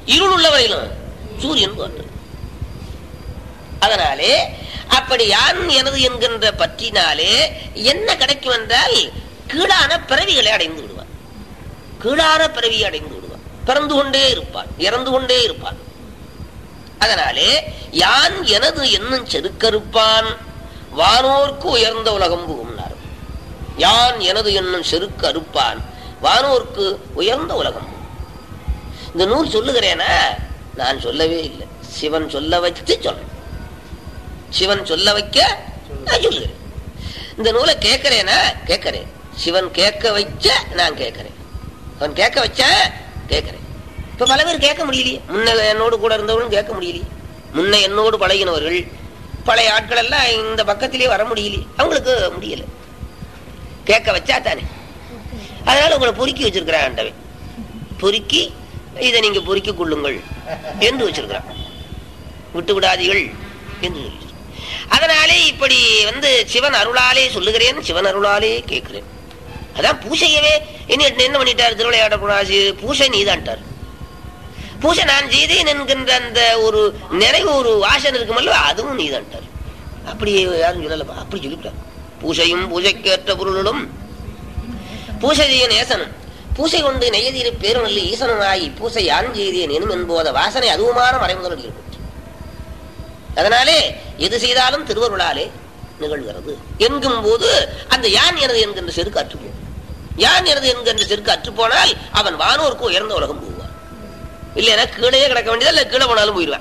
இருள் உள்ள வரையிலும் சூரியன் தோன்றும் அதனாலே அப்படி யான் எனது என்கின்ற பற்றினாலே என்ன கிடைக்கும் என்றால் கீழான பிறவிகளை அடைந்து விடுவான் கீழான பிறவியை அடைந்து விடுவான் பிறந்து கொண்டே இருப்பான் இறந்து கொண்டே இருப்பான் அதனாலே யான் எனது என்னும் செருக்கறுப்பான் வானோர்க்கு உயர்ந்த உலகம் புகும்னார் யான் எனது என்னும் செருக்கு அறுப்பான் வானோர்க்கு உயர்ந்த உலகம் இந்த நூல் சொல்லுகிறேனா நான் சொல்லவே இல்லை சிவன் சொல்ல வச்சு சொல்றேன் சிவன் சொல்ல வைக்க நான் சொல்லுகிறேன் இந்த நூலை கேட்கிறேனா கேட்கிறேன் சிவன் கேட்க வச்ச நான் கேட்கிறேன் அவன் கேட்க வச்ச கேட்கிறேன் இப்ப பல பேர் கேட்க முடியலையே முன்ன என்னோடு கூட இருந்தவர்களும் கேட்க முடியலையே முன்ன என்னோடு பழகினவர்கள் பழைய ஆட்கள் எல்லாம் இந்த பக்கத்திலே வர முடியலையே அவங்களுக்கு முடியல கேட்க வச்சா தானே அதனால உங்களை பொறுக்கி வச்சிருக்கிறான் ஆண்டவன் பொறுக்கி இதை நீங்க பொறுக்கி கொள்ளுங்கள் என்று வச்சிருக்கிறான் விட்டு விடாதீர்கள் என்று சொல்லி அதனாலே இப்படி வந்து சிவன் அருளாலே சொல்லுகிறேன் சிவன் அருளாலே கேட்கிறேன் அதான் பூசையவே என்ன என்ன பண்ணிட்டார் திருவிளையாட புனாசி பூசை நீதான்ட்டார் பூசை நான் செய்தேன் என்கின்ற அந்த ஒரு நிறைவு ஒரு வாசனை இருக்குமல்ல அதுவும் நீதான்ட்டார் அப்படி யாரும் சொல்லலப்பா அப்படி சொல்லிவிட்டார் பூசையும் பூசைக்கேற்ற பொருளும் பூசை செய்ய நேசனும் பூசை கொண்டு நெய்யதீர பேருநல்லி ஈசனாகி பூசை யான் செய்தேன் எனும் என்போத வாசனை அதுவுமான மறைமுதல் இருக்கும் அதனாலே எது செய்தாலும் திருவருளாலே நிகழ்கிறது என்கும் போது அந்த யான் எனது என்கின்ற செருக்கு அற்றுப்போம் யான் எனது என்கின்ற செருக்கு அற்றுப்போனால் அவன் வானோருக்கு உயர்ந்த உலகம் போவான் இல்லைன்னா கீழே கிடக்க வேண்டியதா இல்ல கீழே போனாலும் போயிடுவான்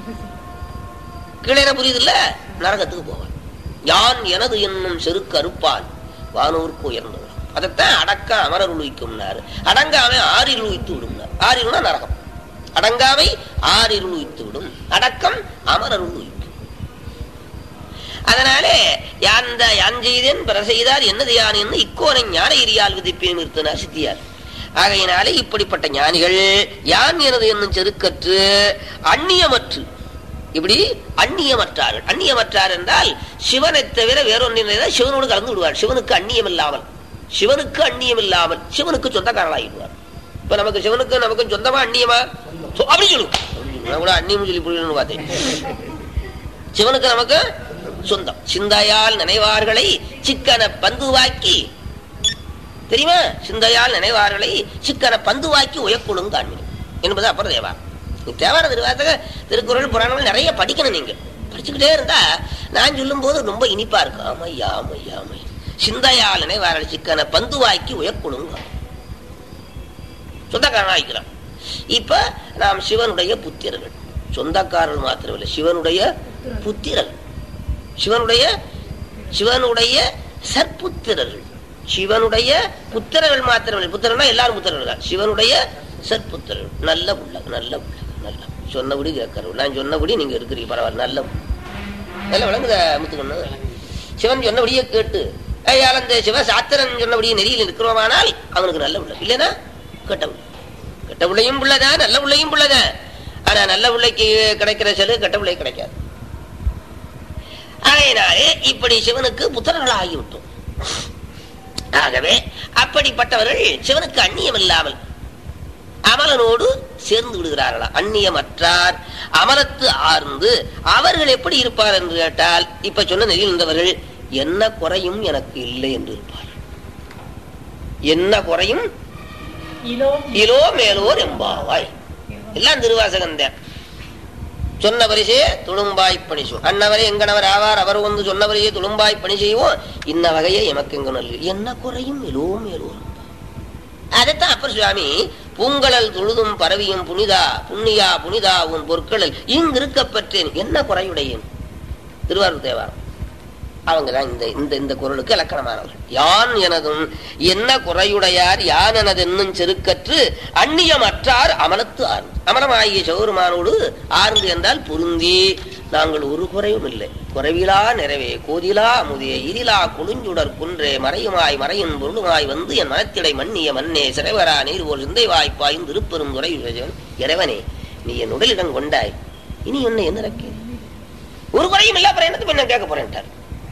கீழே புரியுது இல்ல நரகத்துக்கு போவான் யான் எனது என்னும் செருக்கு அறுப்பான் வானோருக்கு உயர்ந்த உலகம் அதைத்தான் அடக்க அமரர் உழிக்கும்னாரு அடங்காமை ஆறில் உழித்து விடும்னார் ஆறில்னா நரகம் அடங்காமை ஆறில் உழித்து விடும் அடக்கம் அமரர் உழிக்கும் அதனாலே யாந்த யான் செய்தேன் பிற செய்தார் என்னது யான் என்று இக்கோனை ஞான எரியால் விதிப்பேன் நிறுத்தினார் சித்தியார் ஆகையினாலே இப்படிப்பட்ட ஞானிகள் யான் எனது என்னும் செருக்கற்று அந்நியமற்று இப்படி அந்நியமற்றார்கள் அந்நியமற்றார் என்றால் சிவனை தவிர வேறொன்றின் சிவனோடு கலந்து விடுவார் சிவனுக்கு அந்நியம் இல்லாமல் சிவனுக்கு அந்நியம் இல்லாமல் சிவனுக்கு சொந்தக்காரனாகிடுவார் இப்ப நமக்கு சிவனுக்கு நமக்கு சொந்தமா அந்நியமா சொ- அப்படி சொல்லுவோம் நான் கூட அந்நியம் சொல்லி புரியணும்னு பார்த்தேன் சிவனுக்கு நமக்கு சொந்தம் சிந்தையால் நினைவார்களை சிக்கன பந்துவாக்கி தெரியுமா சிந்தையால் நினைவார்களை சிக்கன பந்துவாக்கி உயக்குழும் காண்பினும் என்பது அப்புறம் தேவா தேவார திருவாசக திருக்குறள் புராணங்கள் நிறைய படிக்கணும் நீங்க படிச்சுக்கிட்டே இருந்தா நான் சொல்லும் போது ரொம்ப இனிப்பா இருக்கும் ஆமையா ஆமையா ஆமை சிந்தையால் நினைவார்களை சிக்கன பந்துவாக்கி உயக்குழுங்க சொந்தக்காரனா ஆயிக்கிறான் இப்ப நாம் சிவனுடைய புத்திரர்கள் சொந்தக்காரர்கள் மாத்திரமில்லை சிவனுடைய புத்திரர்கள் சிவனுடைய சிவனுடைய சற்புத்திரர்கள் சிவனுடைய புத்திரர்கள் மாத்திரமில்லை புத்திரனா எல்லாரும் புத்திரர்கள் தான் சிவனுடைய சற்புத்திரர்கள் நல்ல புள்ள நல்ல புள்ள நல்ல சொன்னபடி கேட்கறவங்க நான் சொன்னபடி நீங்க இருக்கிறீங்க பரவாயில்ல நல்ல புள்ள. நல்ல விளங்குத முத்துக்கண்ணு சிவன் சொன்னபடியே கேட்டு ஐயால் அந்த சிவ சாத்திரன் சொன்னபடியே நெறியில் இருக்கிறோமானால் அவனுக்கு நல்ல பிள்ளை இல்லைன்னா கெட்ட பிள்ளை கெட்ட பிள்ளையும் பிள்ளைதான் நல்ல பிள்ளையும் பிள்ளைதான் ஆனா நல்ல பிள்ளைக்கு கிடைக்கிற செலு கெட்ட பிள்ளை கிடைக்காது ஆகையினாலே இப்படி சிவனுக்கு புத்திரர்கள் ஆகிவிட்டோம் ஆகவே அப்படிப்பட்டவர்கள் சிவனுக்கு அந்நியம் இல்லாமல் அமலனோடு சேர்ந்து விடுகிறார்களாம் அந்நியமற்றார் அமலத்து ஆர்ந்து அவர்கள் எப்படி இருப்பார் என்று கேட்டால் இப்ப சொன்ன நெறியில் இருந்தவர்கள் என்ன குறையும் எனக்கு இல்லை என்று இருப்பார் என்ன குறையும் இலோ மேலோர் எம்பாவாய் எல்லாம் திருவாசகம் தான் சொன்ன பரிசே துளும்பாய் பணி செய்வோம் அன்னவரே எங்கனவர் ஆவார் அவர் வந்து சொன்ன பரிசே துளும்பாய் பணி செய்வோம் இன்ன வகையை எமக்கு எங்க நல்ல என்ன குறையும் எலோ மேலோர் அதைத்தான் அப்பர் சுவாமி பூங்கழல் தொழுதும் பரவியும் புனிதா புண்ணியா புனிதா உன் பொற்களல் இங்கு இருக்க பெற்றேன் என்ன குறையுடையேன் திருவாரூர் தேவாரம் அவங்க தான் இந்த இந்த இந்த குரலுக்கு இலக்கணமானவர்கள் யான் எனதும் என்ன குறையுடையார் யான் எனது என்னும் செருக்கற்று அந்நியமற்றார் அமலத்து ஆர்ந்து அமலமாகிய சௌருமானோடு ஆர்ந்து என்றால் பொருந்தி நாங்கள் ஒரு குறையும் இல்லை குறைவிலா நிறைவே கோதிலா அமுதே இரிலா குழுஞ்சுடர் குன்றே மறையுமாய் மறையின் பொருளுமாய் வந்து என் மனத்திடை மன்னிய மன்னே சிறைவரா நீர் போல் சிந்தை வாய்ப்பாயும் திருப்பெரும் துறை இறைவனே நீ என் உடலிடம் கொண்டாய் இனி என்ன என்ன இறக்கு ஒரு குறையும் இல்ல அப்புறம் என்னது என்ன கேட்க போறேன்ட்டார்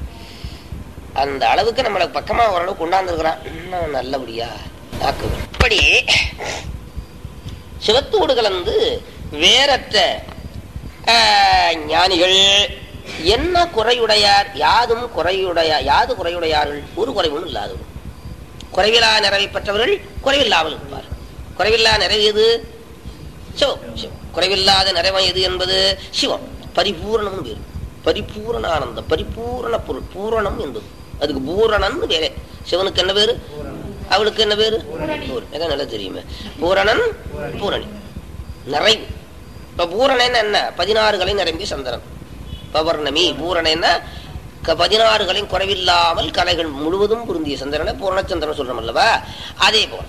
அந்த அளவுக்கு நம்மளை பக்கமா ஓரளவு கொண்டாந்துருக்கிறான் இன்னும் நல்லபடியா ஆக்குவேன் இப்படி சிவத்தோடு கலந்து வேறற்ற ஆஹ், ஞானிகள் என்ன குறையுடையார் யாதும் குறையுடையார் யாது குறையுடையார்கள் ஒரு குறைவும் இல்லாதவர் குறைவில்லா நிறைவை பெற்றவர்கள் குறைவில்லாமல் இருப்பார் குறைவில்லா நிறைவு எது சிவம் சிவம் குறைவில்லாத நிறைவம் எது என்பது சிவம் பரிபூரணம் வேறு பரிபூரண ஆனந்தம் பரிபூரண பொருள் பூரணம் என்பது அதுக்கு பூரணன்னு வேற சிவனுக்கு என்ன பேரு அவளுக்கு என்ன பேரு பூரணி. அதான் நல்லா தெரியுமே பூரணன் பூரணி நிறைவு இப்ப பூரணன் என்ன பதினாறு கலை நிரம்பி சந்திரன் பௌர்ணமி பூரணன்னா க- பதினாறு கலை குறைவில்லாமல் கலைகள் முழுவதும் பொருந்திய சந்திரனை பூரணச்சந்திரன் சொல்றோம் அல்லவா அதே போல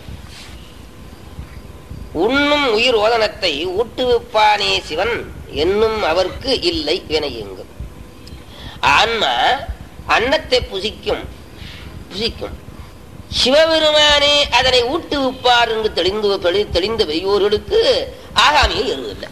உண்ணும் உயிர் ஓதனத்தை ஊட்டுவிப்பானே சிவன் என்னும் அவர்க்கு இல்லை வினையுங்கும் ஆன்மா அன்னத்தை புசிக்கும் புசிக்கும் சிவபெருமானே அதனை ஊட்டுவிப்பார் என்று தெளிந்து தெளி- தெளிந்த பெரியோர்களுக்கு ஆகாமியை எருவில்லை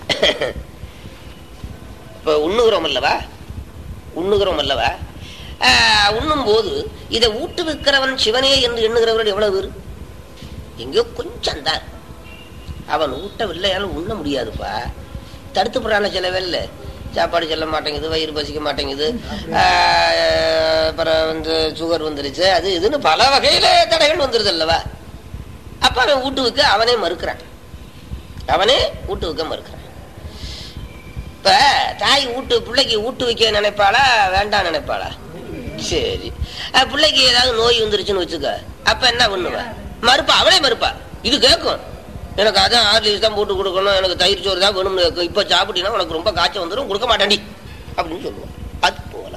இப்ப உண்ணுகிறோம் அல்லவா உண்ணுகிறோம் அல்லவா ஆஹ், உண்ணும் போது இதை ஊட்டுவிக்கிறவன் சிவனே என்று எண்ணுகிறவர்கள் எவ்வளவு பேர் எங்கேயோ கொஞ்சம் தான் அவன் ஊட்டவில்லையாலும் உண்ண முடியாதுப்பா தடுத்து போடுறான சில வேலை சாப்பாடு செல்ல மாட்டேங்குது வயிறு பசிக்க மாட்டேங்குது ஆஹ், அப்புறம் வந்து சுகர் வந்துருச்சு அது இதுன்னு பல வகையில தடைகள் வந்துருது அல்லவா அப்ப அவன் ஊட்டு வைக்க அவனே மறுக்கிறான் அவனே ஊட்டு வைக்க மறுக்கிறான் இப்ப தாய் ஊட்டு பிள்ளைக்கு ஊட்டு வைக்க நினைப்பாளா வேண்டாம் நினைப்பாளா சரி அஹ் பிள்ளைக்கு ஏதாவது நோய் வந்துருச்சுன்னு வச்சுக்க அப்ப என்ன பண்ணுவ மறுப்பா அவளே மறுப்பா இது கேட்கும் எனக்கு அதான் ஆர்லிஸ் தான் போட்டு கொடுக்கணும் எனக்கு தயிர் சோறு தான் வேணும்னு கேட்கும் இப்ப சாப்பிட்டீங்கன்னா உனக்கு ரொம்ப காய்ச்சல் வந்துடும் கொடுக்க மாட்டாண்டி அப்படின்னு சொல்லுவான் அது போல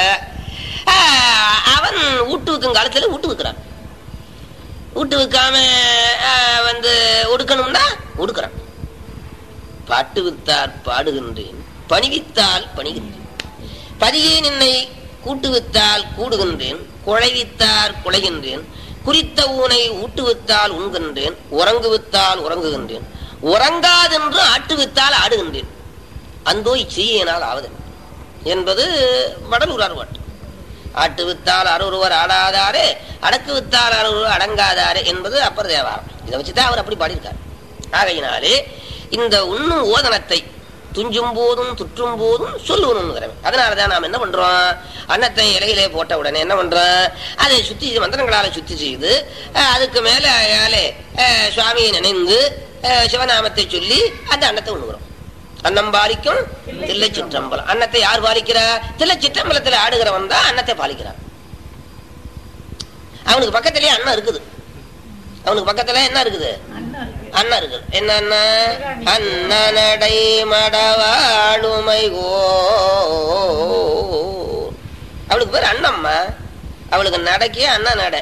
ஆஹ், அவன் ஊட்டு வைக்கும் காலத்துல ஊட்டு வைக்கிறான் ஊட்டு வைக்காம ஆஹ், வந்து ஒடுக்கணும்னா ஒடுக்குறான் பாட்டு வித்தார் பாடுகின்றேன் பணிவித்தால் பணிகின்றேன் பதியே நின்னை கூட்டுவித்தால் கூடுகின்றேன் குழைவித்தார் குலைகின்றேன் குறித்த ஊனை ஊட்டுவித்தால் உண்கின்றேன் உறங்குவித்தால் உறங்குகின்றேன் உறங்காதென்று ஆட்டுவித்தால் ஆடுகின்றேன் அந்தோ இச்செய்யினால் ஆவதன் என்பது வடலூரார் பாட்டு ஆட்டு வித்தால் அருவர் ஆடாதாரே அடக்கு வித்தால் அருவர் அடங்காதாரே என்பது அப்பர் தேவாரம் இதை வச்சுதான் அவர் அப்படி பாடியிருக்கார் ஆகையினாலே இந்த உண்ணும் ஓதனத்தை துஞ்சும் போதும் துற்றும் போதும் சொல்லுவனுங்கிறவன் அதனாலதான் நாம் என்ன பண்றோம் அன்னத்தை இலையிலே போட்ட உடனே என்ன பண்றோம் அதை சுத்தி மந்திரங்களால சுத்தி செய்து அஹ், அதுக்கு மேல அயாலே அஹ், சுவாமியை நினைந்து அஹ், சிவநாமத்தை சொல்லி அந்த அன்னத்தை உண்ணுகிறோம் அன்னம் பாலிக்கும் தில்லை சிற்றம்பலம் அன்னத்தை யார் பாலிக்கிறா தில்லை சிற்றம்பலத்தில் ஆடுகிறவன் தான் அன்னத்தை பாலிக்கிறான் அவனுக்கு பக்கத்திலேயே அண்ணன் இருக்குது அவனுக்கு பக்கத்துல என்ன இருக்குது அண்ணன் இருக்குது என்ன அண்ணனடை மடவாளுமை கோ அவளுக்கு பேர் அண்ணம்மா அவளுக்கு நடக்கே அண்ணன் நட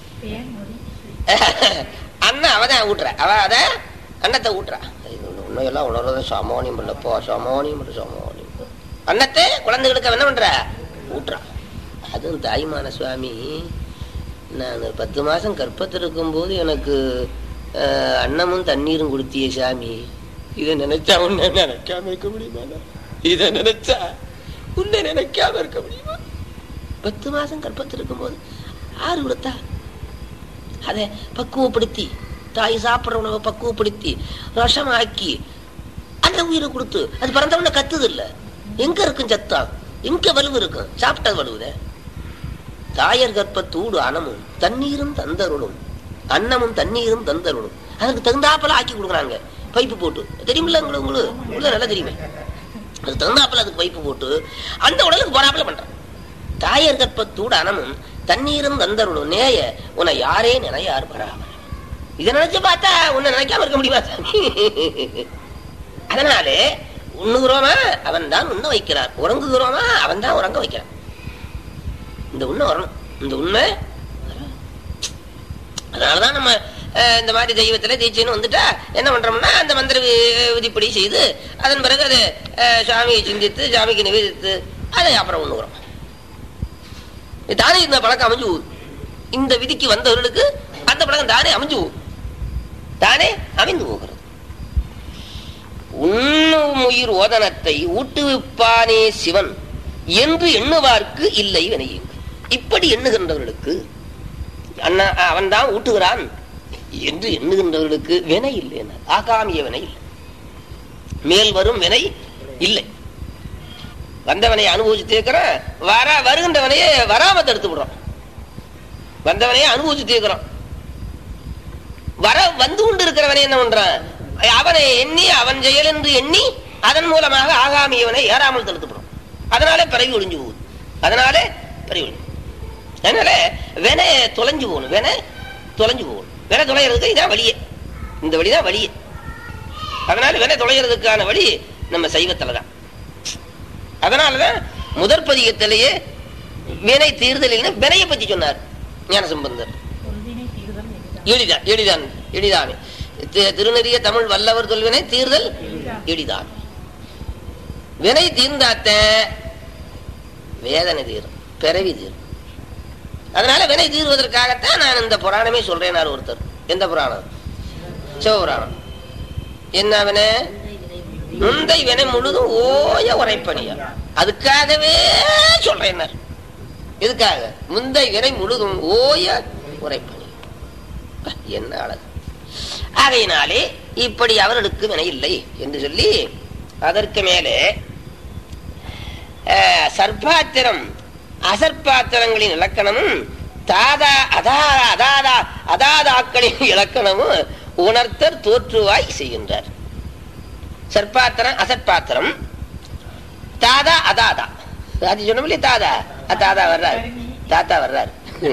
அண்ணன் அவதான் ஊட்டுற அவ அத அன்னத்தை ஊட்டுறா இது உண்மையெல்லாம் உணர்றது சமோனியம் இல்லப்போ சமோனியம் இல்லை சமோனியம் அன்னத்தை குழந்தைகளுக்கு அவன் என்ன பண்ற ஊட்டுறா அதுவும் தாய்மான சுவாமி நான் பத்து மாசம் கர்ப்பத்தில் இருக்கும்போது எனக்கு அஹ், அன்னமும் தண்ணீரும் கொடுத்திய சாமி இதை நினைச்சா உன்னை நினைக்காம இருக்க முடியுமா இதை நினைச்சா உன்னை நினைக்காம இருக்க முடியுமா பத்து மாசம் கர்ப்பத்தில் இருக்கும்போது ஆறு கொடுத்தா அதை பக்குவப்படுத்தி தாய் சாப்பிட்ற உணவை பக்குவப்படுத்தி ரசமாக்கி அந்த உயிரை கொடுத்து அது பிறந்தவன கத்துது இல்ல எங்க இருக்கும் சத்தம் எங்க வலுவு இருக்கும் சாப்பிட்டது வலுவுதே தாயர் கற்பத்தூடு அனமும் தண்ணீரும் தந்தருளும் அன்னமும் தண்ணீரும் தந்தருளும் அதுக்கு தகுந்தாப்பல ஆக்கி கொடுக்குறாங்க பைப்பு போட்டு தெரியுமில்ல உங்களுக்கு உங்களுக்கு உங்களுக்கு நல்லா தெரியுமே அதுக்கு தகுந்தாப்பல அதுக்கு பைப்பு போட்டு அந்த உடலுக்கு போறாப்புல பண்றான் தாயர் கற்பத்தூடு அனமும் தண்ணீரும் தந்தருளும் நேய உன்னை யாரே நினையார் பராமர் இதை நினைச்சு பார்த்தா உன்னை நினைக்காம இருக்க முடியுமா சாமி அதனாலே உண்ணுகிறோமா அவன் தான் உண்ண வைக்கிறான் உறங்குகிறோமா அவன் தான் உறங்க வைக்கிறான் இந்த உண்மை வரணும் இந்த உண்மை வரணும். அதனாலதான் நம்ம அஹ், இந்த மாதிரி தெய்வத்துல தீட்சைன்னு வந்துட்டா என்ன பண்றோம்னா அந்த மந்திர வி- விதிப்படி செய்து அதன் பிறகு அது அஹ், சாமியை சிந்தித்து சாமிக்கு நிவேதித்து அதை அப்புறம் உண்ணுகிறோம் இது தானே இந்த பழக்கம் அமைஞ்சு போகுது இந்த விதிக்கு வந்தவர்களுக்கு அந்த பழக்கம் தானே அமைஞ்சு போகுது தானே அமைந்து போகிறது உண்ணும் உயிர் ஓதனத்தை ஊட்டுவிப்பானே சிவன் என்று எண்ணுவார்க்கு இல்லை வினையுங்க இப்படி எண்ணுகின்றவர்களுக்கு அண்ணா அவன் தான் ஊட்டுகிறான் என்று எண்ணுகின்றவர்களுக்கு வினை இல்லை ஆகாமிய வினை இல்லை மேல் வரும் வினை இல்லை வந்தவனை அனுபவிச்சு தீர்க்கிறோம் வர வருகின்றவனையே வராம தடுத்து விடுறோம் வந்தவனையே அனுபவிச்சு தீர்க்கிறோம் வர வந்து கொண்டு இருக்கிறவனை என்ன பண்றான் அவனை எண்ணி அவன் செயல் என்று எண்ணி அதன் மூலமாக ஆகாமியவனை ஏறாமல் தடுத்துப்படும் அதனாலே பிறவி ஒளிஞ்சு போகுது அதனாலே பிறவி ஒளிஞ்சு அதனால வென தொலைஞ்சு போகணும் வென தொலைஞ்சு போகணும் வென தொலைகிறதுக்கு இதான் வழியே இந்த வழிதான் வழியே அதனால வென தொலைகிறதுக்கான வழி நம்ம சைவத்துல தான் அதனாலதான் முதற் பதிகத்திலேயே வினை தீர்தல் வினையை பத்தி சொன்னார் ஞானசம்பந்தர் எளிதான் எளிதான் எளிதானே தி- திருநெறிய தமிழ் வல்லவர் தொல்வினை தீர்தல் எளிதான் வினை தீர்ந்தாத்த வேதனை தீரும் பிறவி தீரும் அதனால வினை தீர்வதற்காகத்தான் நான் இந்த புராணமே சொல்றேன் ஒருத்தர் எந்த புராணம் சிவபுராணம் என்ன வினை முந்தை வினை முழுதும் ஓய உரைப்பணியா அதுக்காகவே சொல்றேன் எதுக்காக முந்தை வினை முழுதும் ஓய உரைப்பணி என்ன அழகு ஆகையினாலே இப்படி அவர்களுக்கு வினை இல்லை என்று சொல்லி அதற்கு மேலே அஹ், சர்பாத்திரம் அசர்பாத்திரங்களின் இலக்கணமும் தாதா அதா அதாதா அதாதாக்களின் இலக்கணமும் உணர்த்தர் தோற்றுவாய் செய்கின்றார் சர்பாத்திரம் அசற்பாத்திரம் தாதா அதாதா அது சொன்னோம் இல்லையா தாதா அஹ், தாதா வர்றார் தாத்தா வர்றார்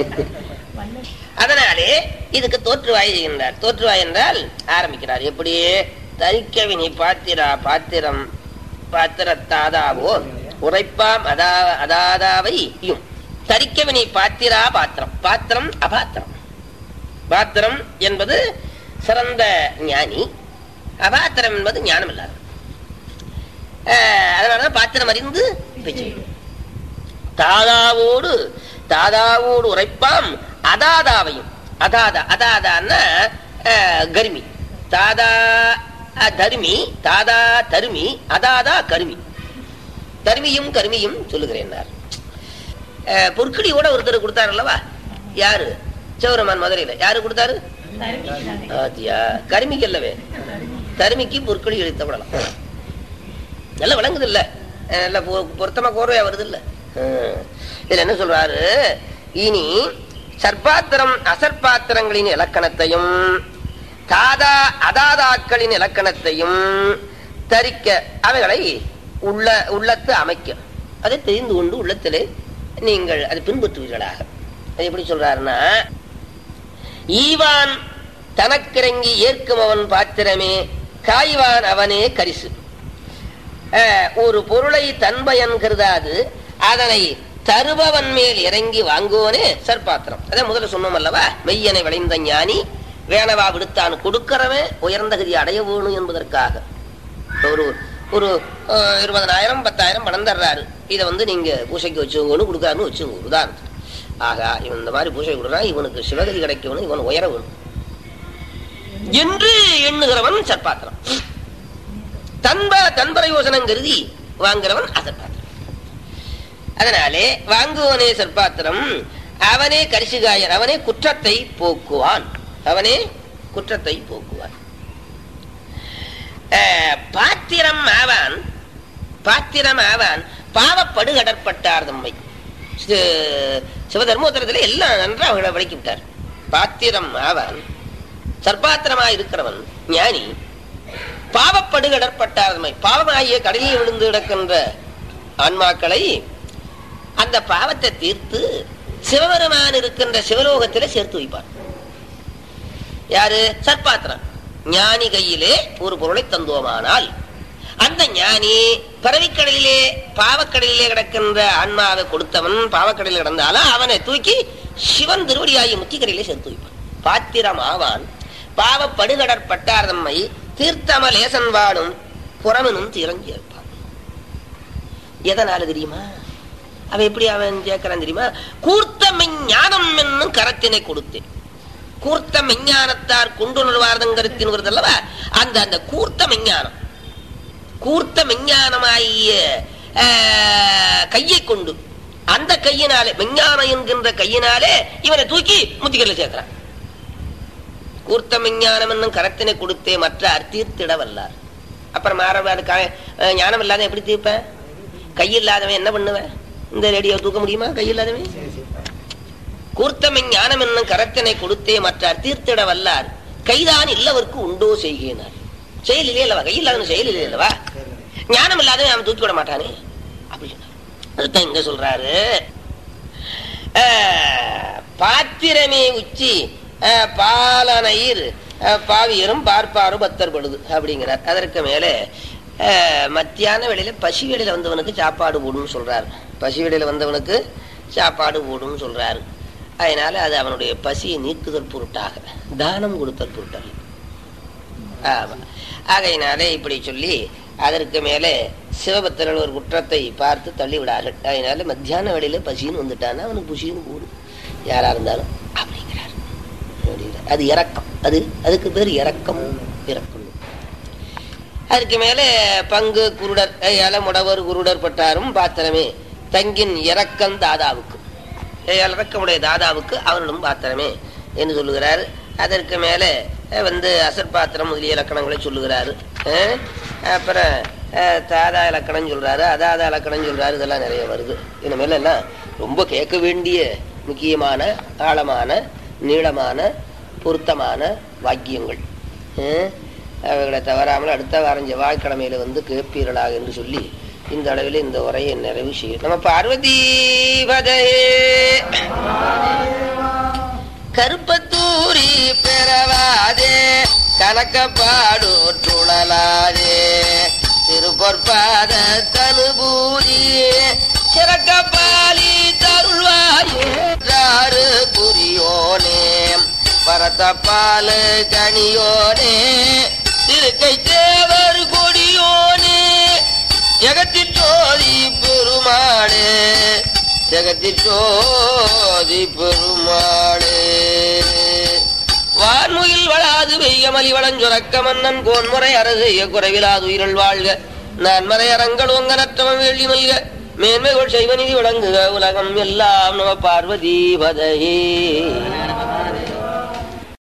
அதனாலே இதுக்கு தோற்றுவாய் செய்கின்றார் தோற்றுவாய் என்றால் ஆரம்பிக்கிறார் எப்படி தரிக்கவினி பாத்திரா பாத்திரம் பாத்திரத்தாதாவோ உரைப்பாம் அதா அதாதாவை யும் தரிக்கவினி பாத்திரா பாத்திரம் பாத்திரம் அபாத்திரம் பாத்திரம் என்பது சிறந்த ஞானி அபாத்திரம் என்பது ஞானம் இல்லாத அதனாலதான் பாத்திரம் அறிந்து பேச்சு தாதாவோடு தாதாவோடு உரைப்பாம் அதாதாவையும் அதாதா அதாதான்னா அஹ், கருமி தாதா அஹ், தருமி தாதா தருமி அதாதா கருமி தருமியும் கருமியும் சொல்லுகிறேன் பொற்கிளியோட ஒருத்தர் கொடுத்தாரு அல்லவா யாரு சிவரமான் மதுரையில யாரு கொடுத்தாரு ஆத்தியா கருமிக்கு அல்லவே தருமிக்கு பொற்களி எழுத்தப்படலாம் நல்லா விளங்குது இல்ல நல்ல பொ- பொருத்தமா கோர்வையா வருது இல்ல இதுல என்ன சொல்றாரு இனி சர்பாத்திரம் அசர்பாத்திரங்களின் இலக்கணத்தையும் தாதா அதாதாக்களின் இலக்கணத்தையும் தரிக்க அவைகளை உள்ள உள்ளத்து அமைக்க அதை தெரிந்து கொண்டு உள்ளத்திலே நீங்கள் அதை பின்பற்றுவீர்களாக அது எப்படி சொல்றாருன்னா ஈவான் தனக்கிறங்கி ஏற்கும் அவன் பாத்திரமே காய்வான் அவனே கரிசு அஹ், ஒரு பொருளை தன்பயன் கருதாது அதனை தருபவன் மேல் இறங்கி வாங்குவனே சற்பாத்திரம் அதான் முதல்ல சொன்னோம் அல்லவா மெய்யனை விளைந்த ஞானி வேணவா விடுத்தான் கொடுக்கிறவன் உயர்ந்த கதி அடைய வேணும் என்பதற்காக ஒரு ஒரு அஹ், இருபதனாயிரம் பத்தாயிரம் பணம் தர்றாரு இதை வந்து நீங்க பூசைக்கு வச்சுக்கோன்னு கொடுக்காருன்னு வச்சுக்கோங்க உதாரணத்துக்கு ஆகா இவன் இந்த மாதிரி பூசை கொடுறான் இவனுக்கு சிவகதி கிடைக்கணும் இவன் உயர வேணும் என்று எண்ணுகிறவன் சற்பாத்திரம் தன்ப தன்பரயோசனம் கருதி வாங்குறவன் அசற்பாத்திரம் அதனாலே வாங்குவனே சற்பாத்திரம் அவனே கரிசுகாயன் அவனே குற்றத்தை போக்குவான் அவனே குற்றத்தை போக்குவான் அஹ், பாத்திரம் ஆவான் பாத்திரம் ஆவான் பாவப்படுகடற்பட்டார் தம்மை சி- சிவதர்மோத்தரத்தில் எல்லாம் நன்றாக விளக்கி விட்டார் பாத்திரம் ஆவான் சர்பாத்திரமா இருக்கிறவன் ஞானி பாவப்படுகடற்பட்டார்மை பாவமாகிய கடலில் விழுந்து கிடக்கின்ற ஆன்மாக்களை அந்த பாவத்தை தீர்த்து சிவபெருமான் இருக்கின்ற சிவலோகத்திலே சேர்த்து வைப்பார் யாரு சர்பாத்திரம் ஞானி கையிலே ஒரு பொருளை தந்தோமானால் அந்த ஞானி பறவைக்கடலிலே பாவக்கடலிலே கிடக்கின்ற ஆன்மாவை கொடுத்தவன் பாவக்கடலில் கிடந்தாலும் அவனை தூக்கி சிவன் திருவடியாகிய முத்திக்கரையிலே சேர்த்து வைப்பான் பாத்திரம் ஆவான் பாவப்படுகடற்பட்டார் தம்மை தீர்த்தம லேசன் வாடும் புறமனும் திறஞ்சி இருப்பான் எதனால தெரியுமா அவன் எப்படி அவன் கேட்கிறான் தெரியுமா கூர்த்த மெஞ்ஞானம் என்னும் கரத்தினை கொடுத்தேன் கூர்த்த மெஞ்ஞானத்தார் கொண்டுணர்வார்தங்கருத்தின் அல்லவா அந்த அந்த கூர்த்த மெஞ்ஞானம் கூர்த்த மெஞ்ஞானமாகிய ஆஹ், கையை கொண்டு அந்த கையினாலே மெஞ்ஞானம் என்கின்ற கையினாலே இவனை தூக்கி முத்திக்கல்ல சேர்க்கிறான் கூர்த்த மெஞ்ஞானம் என்னும் கரத்தினை கொடுத்தே மற்ற அர்த்தீர்த்திட வல்லார் அப்புறம் மாற அது க- அஹ் ஞானம் இல்லாத எப்படி தீர்ப்பேன் கை இல்லாதவன் என்ன பண்ணுவேன் இந்த ரேடியோ தூக்க முடியுமா கை இல்லாதவன் சரி சரி கூர்த்தமை ஞானம் என்னும் கரத்தினை கொடுத்தே மற்றார் தீர்த்திட வல்லார் கைதான் இல்லவர்க்கு உண்டோ செய்கினார் செயலிலே அல்லவா கையில் இல்லாதவன் செயலிலே அல்லவா சரி ஞானம் இல்லாதவன் அவன் தூக்கி விட மாட்டானே அப்படி சொன்னார். அதுதான் இங்க சொல்றாரு அஹ், பாத்திரமே உச்சி அஹ், பாலனையர் அஹ், பாவியரும் பார்ப்பாரும் பத்தர் படுது அப்படிங்கிறார் அதற்கு மேலே அஹ், மத்தியான வேளையில பசி வேளையில வந்தவனுக்கு சாப்பாடு போடுன்னு சொல்றாரு பசி வேளையில வந்தவனுக்கு சாப்பாடு போடுன்னு சொல்றாரு அதனால அது அவனுடைய பசியை நீக்குதல் பொருட்டாக தானம் கொடுத்தல் பொருட்டாக ஆமா ஆகையினாலே இப்படி சொல்லி அதற்கு மேலே சிவபக்தர்கள் ஒரு குற்றத்தை பார்த்து தள்ளி விடார்கள் அதனால மத்தியான வேளையில பசின்னு வந்துட்டான்னா அவனுக்கு புசின்னு கூடும் யாரா இருந்தாலும் அப்படிங்கிறார் அப்படிங்கிறார். அது இறக்கம் அது அதுக்கு பேர் இறக்கம் இறக்கம் அதுக்கு மேலே பங்கு குருடர் ஏல முடவர் குருடர் பட்டாரும் பாத்திரமே தங்கின் இறக்கம் தாதாவுக்கு ஏயால் இறக்கமுடைய தாதாவுக்கு அவனிடம் பாத்திரமே என்று சொல்லுகிறார் அதற்கு மேலே அஹ், வந்து அசற்பாத்திரம் முதலிய இலக்கணங்களை சொல்லுகிறாரு அஹ், அப்புறம் அஹ், தாதா இலக்கணம் சொல்றாரு அதாதா இலக்கணம் சொல்றாரு இதெல்லாம் நிறைய வருது இனிமேல் எல்லாம் ரொம்ப கேட்க வேண்டிய முக்கியமான ஆழமான நீளமான பொருத்தமான வாக்கியங்கள் அஹ், அவைகளை தவறாமல் அடுத்த வாரம் செவ்வாய்க்கிழமையில வந்து கேட்பீர்களாக என்று சொல்லி இந்த அளவில் இந்த உரையை நிறைவு செய்யும் நம்ம பார்வதி பதையே கருப்பத்தூரி பெறவாதே கணக்கப்பாடூர் துழலாதே திருப்பொற்பாத தனுபூரி சிறக்கப்பாலி தருள்வாயே புரியோனே பரத்தப்பாலு கனியோனே திருக்கை தேவர் கொடியோனே ஜெகத்தில் ஜோதி பெருமாளே ஜெகத்தில் ஜோதி பெருமாளே வான்முகில் வளாது வெய்யமலி வளஞ்சுரக்க மன்னன் கோன்முறை அரசெய்ய குறைவிலாது உயிரல் வாழ்க நான்மறை அரங்கள் ஒங்க நற்றமம் வேள்வி மல்க மேன்மைகள் செய்வ நிதி விளங்குக உலகம் எல்லாம் நம பார்வதி பதையே